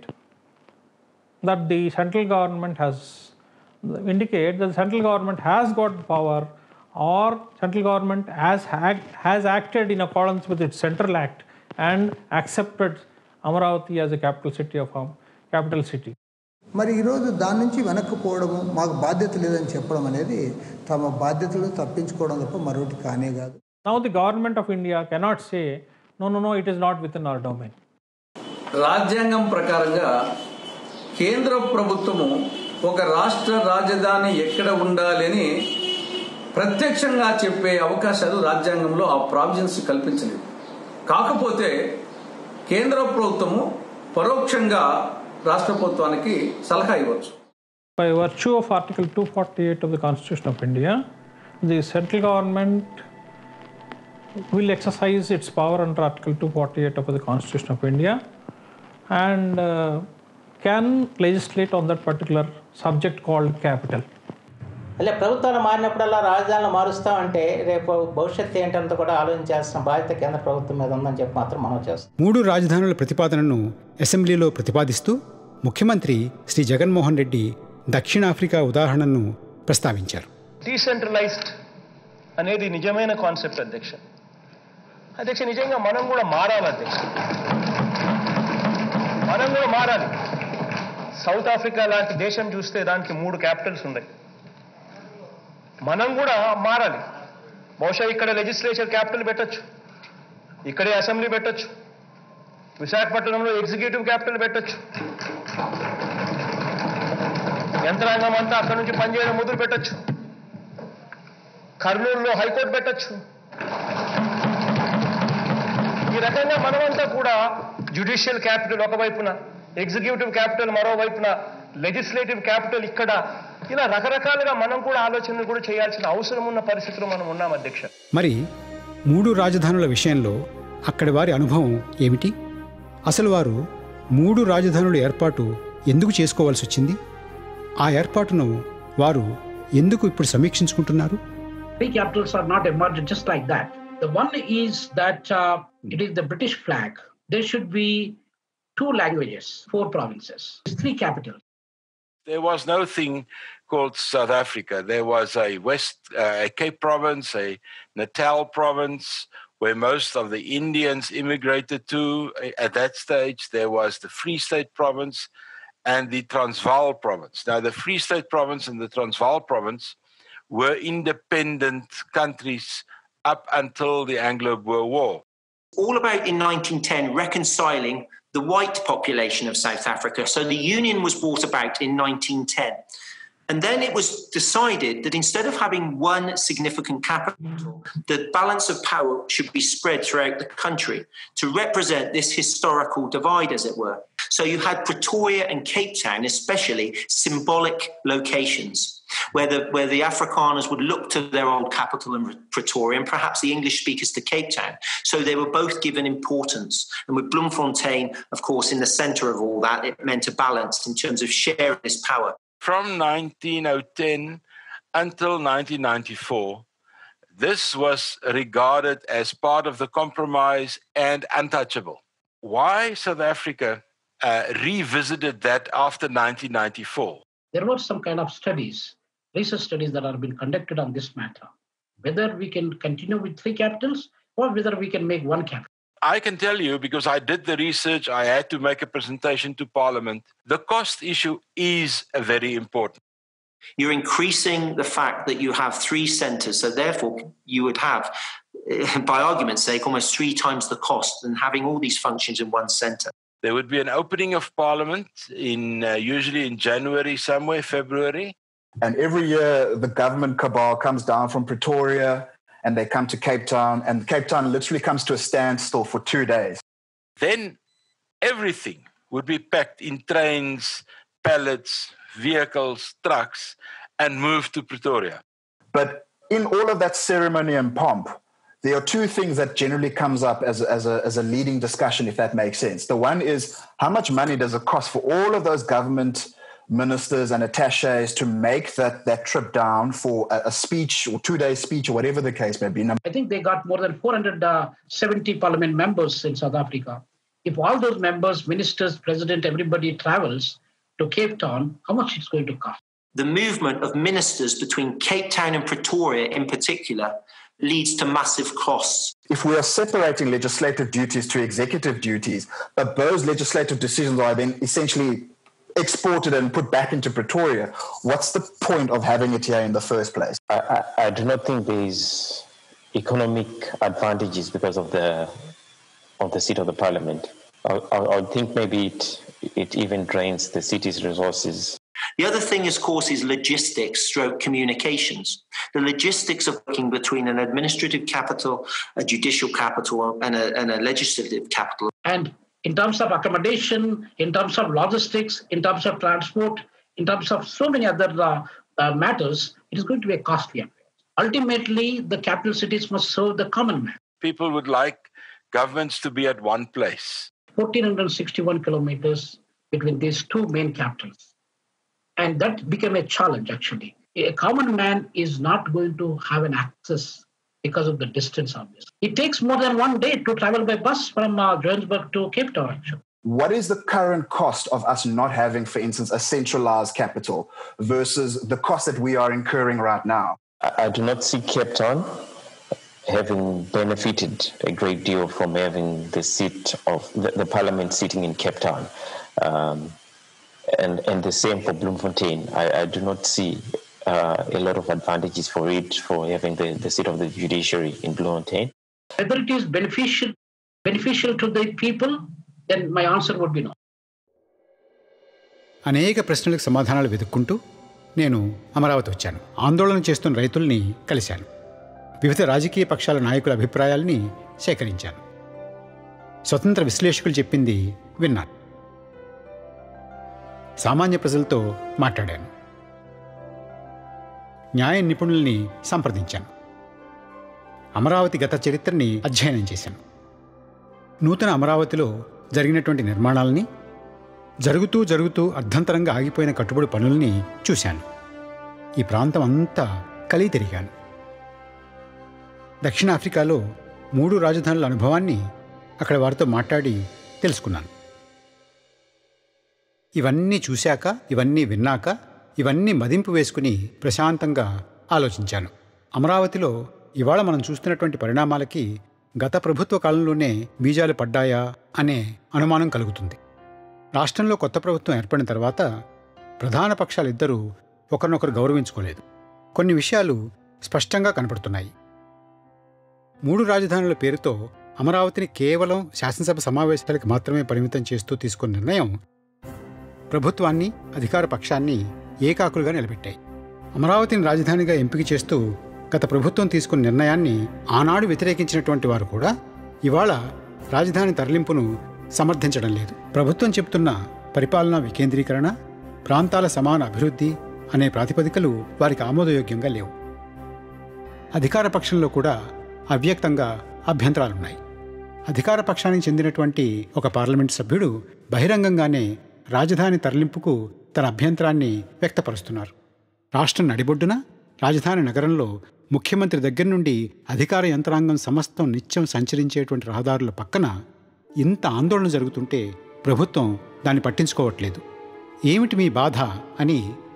that the central government has indicate that the central government has got power or central government has act, has acted in accordance with its central act and accepted Amaravati as a capital city of um, capital city. మరి ఈరోజు దాని నుంచి వెనక్కిపోవడము మాకు బాధ్యత లేదని చెప్పడం అనేది తమ బాధ్యతలు తప్పించుకోవడం తప్ప మరొకటి కానే కాదు Now the government of India cannot say, no, no, no, it is not within our domain. రాజ్యాంగం ప్రకారంగా కేంద్ర ప్రభుత్వము ఒక రాష్ట్ర రాజధాని ఎక్కడ ఉండాలని ప్రత్యక్షంగా చెప్పే అవకాశాలు రాజ్యాంగంలో ఆ ప్రావిజన్స్ కల్పించలేదు కాకపోతే కేంద్ర ప్రభుత్వము పరోక్షంగా రాష్ట్ర ప్రభుత్వానికి సలహా ఇవ్వచ్చు By virtue of Article 248 of the Constitution of India, the central government will exercise its power under Article 248 of the Constitution of India and uh, can legislate on that particular subject called capital. అలా ప్రభుత్వాలు మారినప్పుడల్లా రాజధానులు మారుస్తామంటే రేపు భవిష్యత్తు ఏంటంతా కూడా ఆలోచించాల్సిన బాధ్యత కేంద్ర ప్రభుత్వం మీద ఉందని చెప్పి మాత్రం మనం చేస్తాం మూడు రాజధానుల ప్రతిపాదనను అసెంబ్లీలో ప్రతిపాదిస్తూ ముఖ్యమంత్రి శ్రీ జగన్మోహన్ రెడ్డి దక్షిణాఫ్రికా ఉదాహరణను ప్రస్తావించారు డీసెంట్రలైజ్డ్ అనేది నిజమైన కాన్సెప్ట్ అధ్యక్ష అధ్యక్ష నిజంగా మనం కూడా మారాలి అధ్యక్ష మనం కూడా మారాలి సౌత్ ఆఫ్రికా లాంటి దేశం చూస్తే దానికి మూడు క్యాపిటల్స్ ఉన్నాయి మనం కూడా మారాలి బహుశా ఇక్కడ లెజిస్లేచర్ క్యాపిటల్ పెట్టొచ్చు ఇక్కడే అసెంబ్లీ పెట్టొచ్చు విశాఖపట్నంలో ఎగ్జిక్యూటివ్ క్యాపిటల్ పెట్టొచ్చు యంత్రాంగం అంతా అక్కడ నుంచి పనిచేయడం మొదలు పెట్టొచ్చు కర్నూలులో హైకోర్టు పెట్టొచ్చు ఈ రకంగా మనమంతా కూడా జ్యుడిషియల్ క్యాపిటల్ ఒకవైపున ఎగ్జిక్యూటివ్ క్యాపిటల్ మరోవైపున లెజిస్లేటివ్ క్యాపిటల్ ఇక్కడ ఇలా రకరకాలుగా మనం కూడా ఆలోచనలు కూడా చేయాల్సిన అవసరం ఉన్న పరిస్థితిలో మనం ఉన్నాం అధ్యక్ష మరి మూడు రాజధానుల విషయంలో అక్కడి వారి అనుభవం ఏమిటి అసలు వారు మూడు రాజధానుల ఏర్పాటు ఎందుకు చేసుకోవాల్సి వచ్చింది ఆ ఏర్పాటును వారు ఎందుకు ఇప్పుడు సమీక్షించుకుంటున్నారు Three capitals are not emerged just like that. The one is that uh, it is the British flag. There should be two languages, four provinces, three capitals. There was no thing called South Africa. There was a West, uh, a Cape province, a Natal province, where most of the Indians immigrated to. At that stage, there was the Free State province and the Transvaal province. Now, the Free State province and the Transvaal province were independent countries up until the Anglo-Boer War. all about in 1910 reconciling the white population of South Africa. So the union was brought about in 1910. And then it was decided that instead of having one significant capital, the balance of power should be spread throughout the country to represent this historical divide, as it were. So you had Pretoria and Cape Town, especially symbolic locations where the, where the Afrikaners would look to their old capital in Pretoria and perhaps the English speakers to Cape Town. So they were both given importance. And with Bloemfontein, of course, in the center of all that, it meant a balance in terms of sharing this power. From 1910 until 1994, this was regarded as part of the compromise and untouchable. Why South Africa uh, revisited that after 1994 there were some kind of studies, research studies that are being conducted on this matter, whether we can continue with three capitals or whether we can make one capital. I can tell you because I did the research, I had to make a presentation to Parliament. The cost issue is very important. You're increasing the fact that you have three centres, so therefore you would have, eh, by argument's sake, almost three times the cost than having all these functions in one centre. There would be an opening of Parliament in uh, usually in January, somewhere February. And every year, the government cabal comes down from Pretoria and they come to Cape Town, and Cape Town literally comes to a standstill for two days. Then everything would be packed in trains, pallets, vehicles, trucks, and moved to Pretoria. But in all of that ceremony and pomp, there are two things that generally comes up as, as, a, as a leading discussion, if that makes sense. The one is how much money does it cost for all of those government ministers and attaches to make that, that trip down for a, a speech or two day speech or whatever the case may be. Now, I think they got more than 470 parliament members in South Africa. If all those members, ministers, president, everybody travels to Cape Town, how much it's going to cost? The movement of ministers between Cape Town and Pretoria, in particular, leads to massive costs. if we are separating legislative duties to executive duties, but those legislative decisions are then essentially exported and put back into Pretoria, what's the point of having it here in the first place? I, I, I do not think there is economic advantages because of the of the seat of the parliament. I, I, I would think maybe it it even drains the city's resources. The other thing, of course, is logistics stroke communications. The logistics of working between an administrative capital, a judicial capital, and a, and a legislative capital. And in terms of accommodation, in terms of logistics, in terms of transport, in terms of so many other uh, uh, matters, it is going to be a costly affair. Ultimately, the capital cities must serve the common man. People would like governments to be at one place. 1,461 kilometers between these two main capitals. And that became a challenge, actually. A common man is not going to have an access because of the distance of this. It takes more than one day to travel by bus from uh, Johannesburg to Cape Town, actually. What is the current cost of us not having, for instance, a centralized capital versus the cost that we are incurring right now? I, I do not see Cape Town having benefited a great deal from having the seat of the, the parliament sitting in Cape Town. Um, and, and the same for Bloemfontein. I, I do not see uh, a lot of advantages for it for having the, the seat of the judiciary in Bloemfontein. Whether it is beneficial, beneficial to the people, then my answer would be no. అనేక ప్రశ్నలకు సమాధానాలు వెతుక్కుంటూ నేను అమరావతి వచ్చాను ఆందోళన చేస్తున్న రైతుల్ని కలిశాను వివిధ రాజకీయ పక్షాల నాయకుల అభిప్రాయాల్ని సేకరించాను స్వతంత్ర విశ్లేషకులు చెప్పింది విన్నాను సామాన్య ప్రజలతో మాట్లాడాను న్యాయ నిపుణుల్ని సంప్రదించాను అమరావతి గత చరిత్రని అధ్యయనం చేశాను నూతన అమరావతిలో జరిగినటువంటి నిర్మాణాలని జరుగుతూ జరుగుతూ అర్ధంతరంగా ఆగిపోయిన కట్టుబడి పనుల్ని చూశాను ఈ ప్రాంతం అంతా కలిగి తిరిగాను దక్షిణాఫ్రికాలో మూడు రాజధానుల అనుభవాన్ని అక్కడ వారితో మాట్లాడి తెలుసుకున్నాను ఇవన్నీ చూశాక ఇవన్నీ విన్నాక ఇవన్నీ మదింపు వేసుకుని ప్రశాంతంగా ఆలోచించాను అమరావతిలో ఇవాళ మనం చూస్తున్నటువంటి పరిణామాలకి గత ప్రభుత్వ కాలంలోనే బీజాలు పడ్డాయా అనే అనుమానం కలుగుతుంది రాష్ట్రంలో కొత్త ప్రభుత్వం ఏర్పడిన తర్వాత ప్రధాన పక్షాలిద్దరూ ఒకరినొకరు గౌరవించుకోలేదు కొన్ని విషయాలు స్పష్టంగా కనపడుతున్నాయి మూడు రాజధానుల పేరుతో అమరావతిని కేవలం శాసనసభ సమావేశాలకు మాత్రమే పరిమితం చేస్తూ తీసుకున్న నిర్ణయం ప్రభుత్వాన్ని అధికార పక్షాన్ని ఏకాకులుగా నిలబెట్టాయి అమరావతిని రాజధానిగా ఎంపిక చేస్తూ గత ప్రభుత్వం తీసుకున్న నిర్ణయాన్ని ఆనాడు వ్యతిరేకించినటువంటి వారు కూడా ఇవాళ రాజధాని తరలింపును సమర్థించడం లేదు ప్రభుత్వం చెబుతున్న పరిపాలనా వికేంద్రీకరణ ప్రాంతాల సమాన అభివృద్ధి అనే ప్రాతిపదికలు వారికి ఆమోదయోగ్యంగా లేవు అధికార పక్షంలో కూడా అవ్యక్తంగా అభ్యంతరాలున్నాయి అధికార పక్షానికి చెందినటువంటి ఒక పార్లమెంట్ సభ్యుడు బహిరంగంగానే రాజధాని తరలింపుకు తన అభ్యంతరాన్ని వ్యక్తపరుస్తున్నారు రాష్ట్రం నడిబొడ్డున రాజధాని నగరంలో ముఖ్యమంత్రి దగ్గర నుండి అధికార యంత్రాంగం సమస్తం నిత్యం సంచరించేటువంటి రహదారుల పక్కన ఇంత ఆందోళన జరుగుతుంటే ప్రభుత్వం దాన్ని పట్టించుకోవట్లేదు ఏమిటి మీ బాధ అని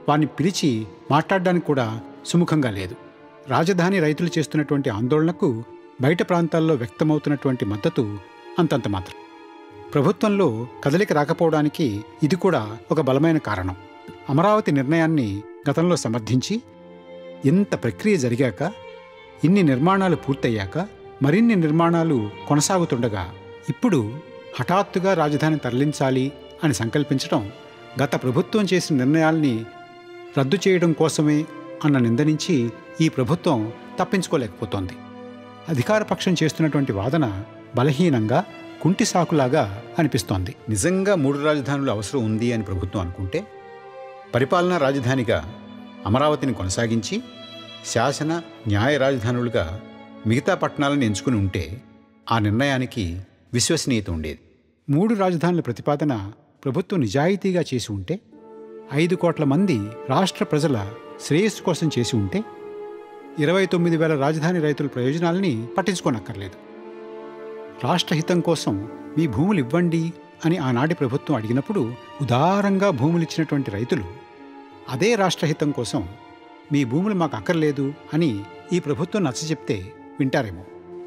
వారిని పిలిచి మాట్లాడడానికి కూడా సుముఖంగా లేదు రాజధాని రైతులు చేస్తున్నటువంటి ఆందోళనకు బయట ప్రాంతాల్లో వ్యక్తమవుతున్నటువంటి మద్దతు అంతంత మాత్రం ప్రభుత్వంలో కదలిక రాకపోవడానికి ఇది కూడా ఒక బలమైన కారణం అమరావతి నిర్ణయాన్ని గతంలో సమర్థించి ఇంత ప్రక్రియ జరిగాక ఇన్ని నిర్మాణాలు పూర్తయ్యాక మరిన్ని నిర్మాణాలు కొనసాగుతుండగా ఇప్పుడు హఠాత్తుగా రాజధాని తరలించాలి అని సంకల్పించడం గత ప్రభుత్వం చేసిన నిర్ణయాల్ని రద్దు చేయడం కోసమే అన్న నిందనించి ఈ ప్రభుత్వం తప్పించుకోలేకపోతోంది అధికార పక్షం చేస్తున్నటువంటి వాదన బలహీనంగా కుంటి సాకులాగా అనిపిస్తోంది నిజంగా మూడు రాజధానులు అవసరం ఉంది అని ప్రభుత్వం అనుకుంటే పరిపాలనా రాజధానిగా అమరావతిని కొనసాగించి శాసన న్యాయ రాజధానులుగా మిగతా పట్టణాలను ఎంచుకుని ఉంటే ఆ నిర్ణయానికి విశ్వసనీయత ఉండేది మూడు రాజధానుల ప్రతిపాదన ప్రభుత్వం నిజాయితీగా చేసి ఉంటే ఐదు కోట్ల మంది రాష్ట్ర ప్రజల శ్రేయస్సు కోసం చేసి ఉంటే ఇరవై తొమ్మిది వేల రాజధాని రైతుల ప్రయోజనాల్ని పట్టించుకోనక్కర్లేదు రాష్ట్రహితం కోసం మీ భూములు ఇవ్వండి అని ఆనాటి ప్రభుత్వం అడిగినప్పుడు ఉదారంగా భూములు ఇచ్చినటువంటి రైతులు అదే రాష్ట్రహితం కోసం మీ భూములు మాకు అక్కర్లేదు అని ఈ ప్రభుత్వం నచ్చచెప్తే వింటారేమో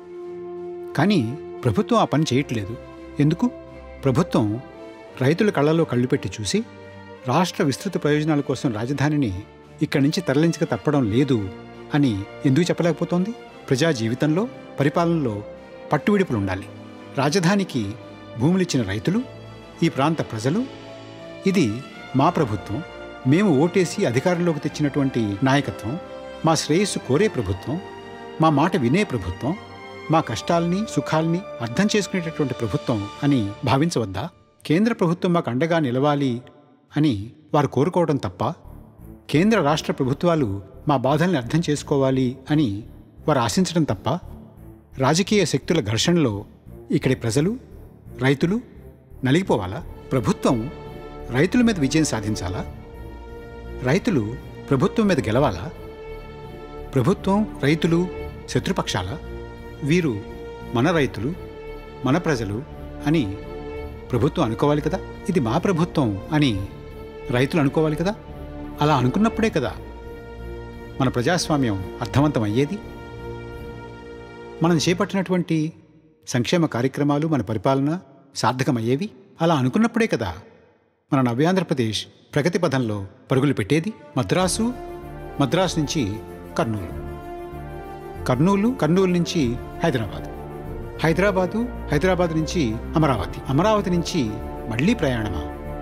కానీ ప్రభుత్వం ఆ పని చేయట్లేదు ఎందుకు ప్రభుత్వం రైతుల కళ్ళలో కళ్ళు పెట్టి చూసి రాష్ట్ర విస్తృత ప్రయోజనాల కోసం రాజధానిని ఇక్కడి నుంచి తరలించక తప్పడం లేదు అని ఎందుకు చెప్పలేకపోతోంది ప్రజా జీవితంలో పరిపాలనలో పట్టువిడుపులు ఉండాలి రాజధానికి భూములిచ్చిన రైతులు ఈ ప్రాంత ప్రజలు ఇది మా ప్రభుత్వం మేము ఓటేసి అధికారంలోకి తెచ్చినటువంటి నాయకత్వం మా శ్రేయస్సు కోరే ప్రభుత్వం మా మాట వినే ప్రభుత్వం మా కష్టాల్ని సుఖాల్ని అర్థం చేసుకునేటటువంటి ప్రభుత్వం అని భావించవద్దా కేంద్ర ప్రభుత్వం మాకు అండగా నిలవాలి అని వారు కోరుకోవడం తప్ప కేంద్ర రాష్ట్ర ప్రభుత్వాలు మా బాధల్ని అర్థం చేసుకోవాలి అని వారు ఆశించడం తప్ప రాజకీయ శక్తుల ఘర్షణలో ఇక్కడి ప్రజలు రైతులు నలిగిపోవాలా ప్రభుత్వం రైతుల మీద విజయం సాధించాలా రైతులు ప్రభుత్వం మీద గెలవాలా ప్రభుత్వం రైతులు శత్రుపక్షాల వీరు మన రైతులు మన ప్రజలు అని ప్రభుత్వం అనుకోవాలి కదా ఇది మా ప్రభుత్వం అని రైతులు అనుకోవాలి కదా అలా అనుకున్నప్పుడే కదా మన ప్రజాస్వామ్యం అర్థవంతం అయ్యేది మనం చేపట్టినటువంటి సంక్షేమ కార్యక్రమాలు మన పరిపాలన సార్థకమయ్యేవి అలా అనుకున్నప్పుడే కదా మన నవ్యాంధ్రప్రదేశ్ ప్రగతి పథంలో పరుగులు పెట్టేది మద్రాసు మద్రాసు నుంచి కర్నూలు కర్నూలు కర్నూలు నుంచి హైదరాబాద్ హైదరాబాదు హైదరాబాద్ నుంచి అమరావతి అమరావతి నుంచి మళ్ళీ ప్రయాణమా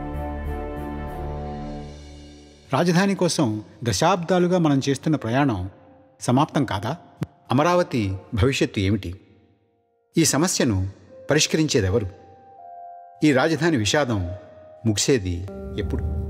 రాజధాని కోసం దశాబ్దాలుగా మనం చేస్తున్న ప్రయాణం సమాప్తం కాదా అమరావతి భవిష్యత్తు ఏమిటి ఈ సమస్యను పరిష్కరించేదెవరు ఈ రాజధాని విషాదం ముగిసేది ఎప్పుడు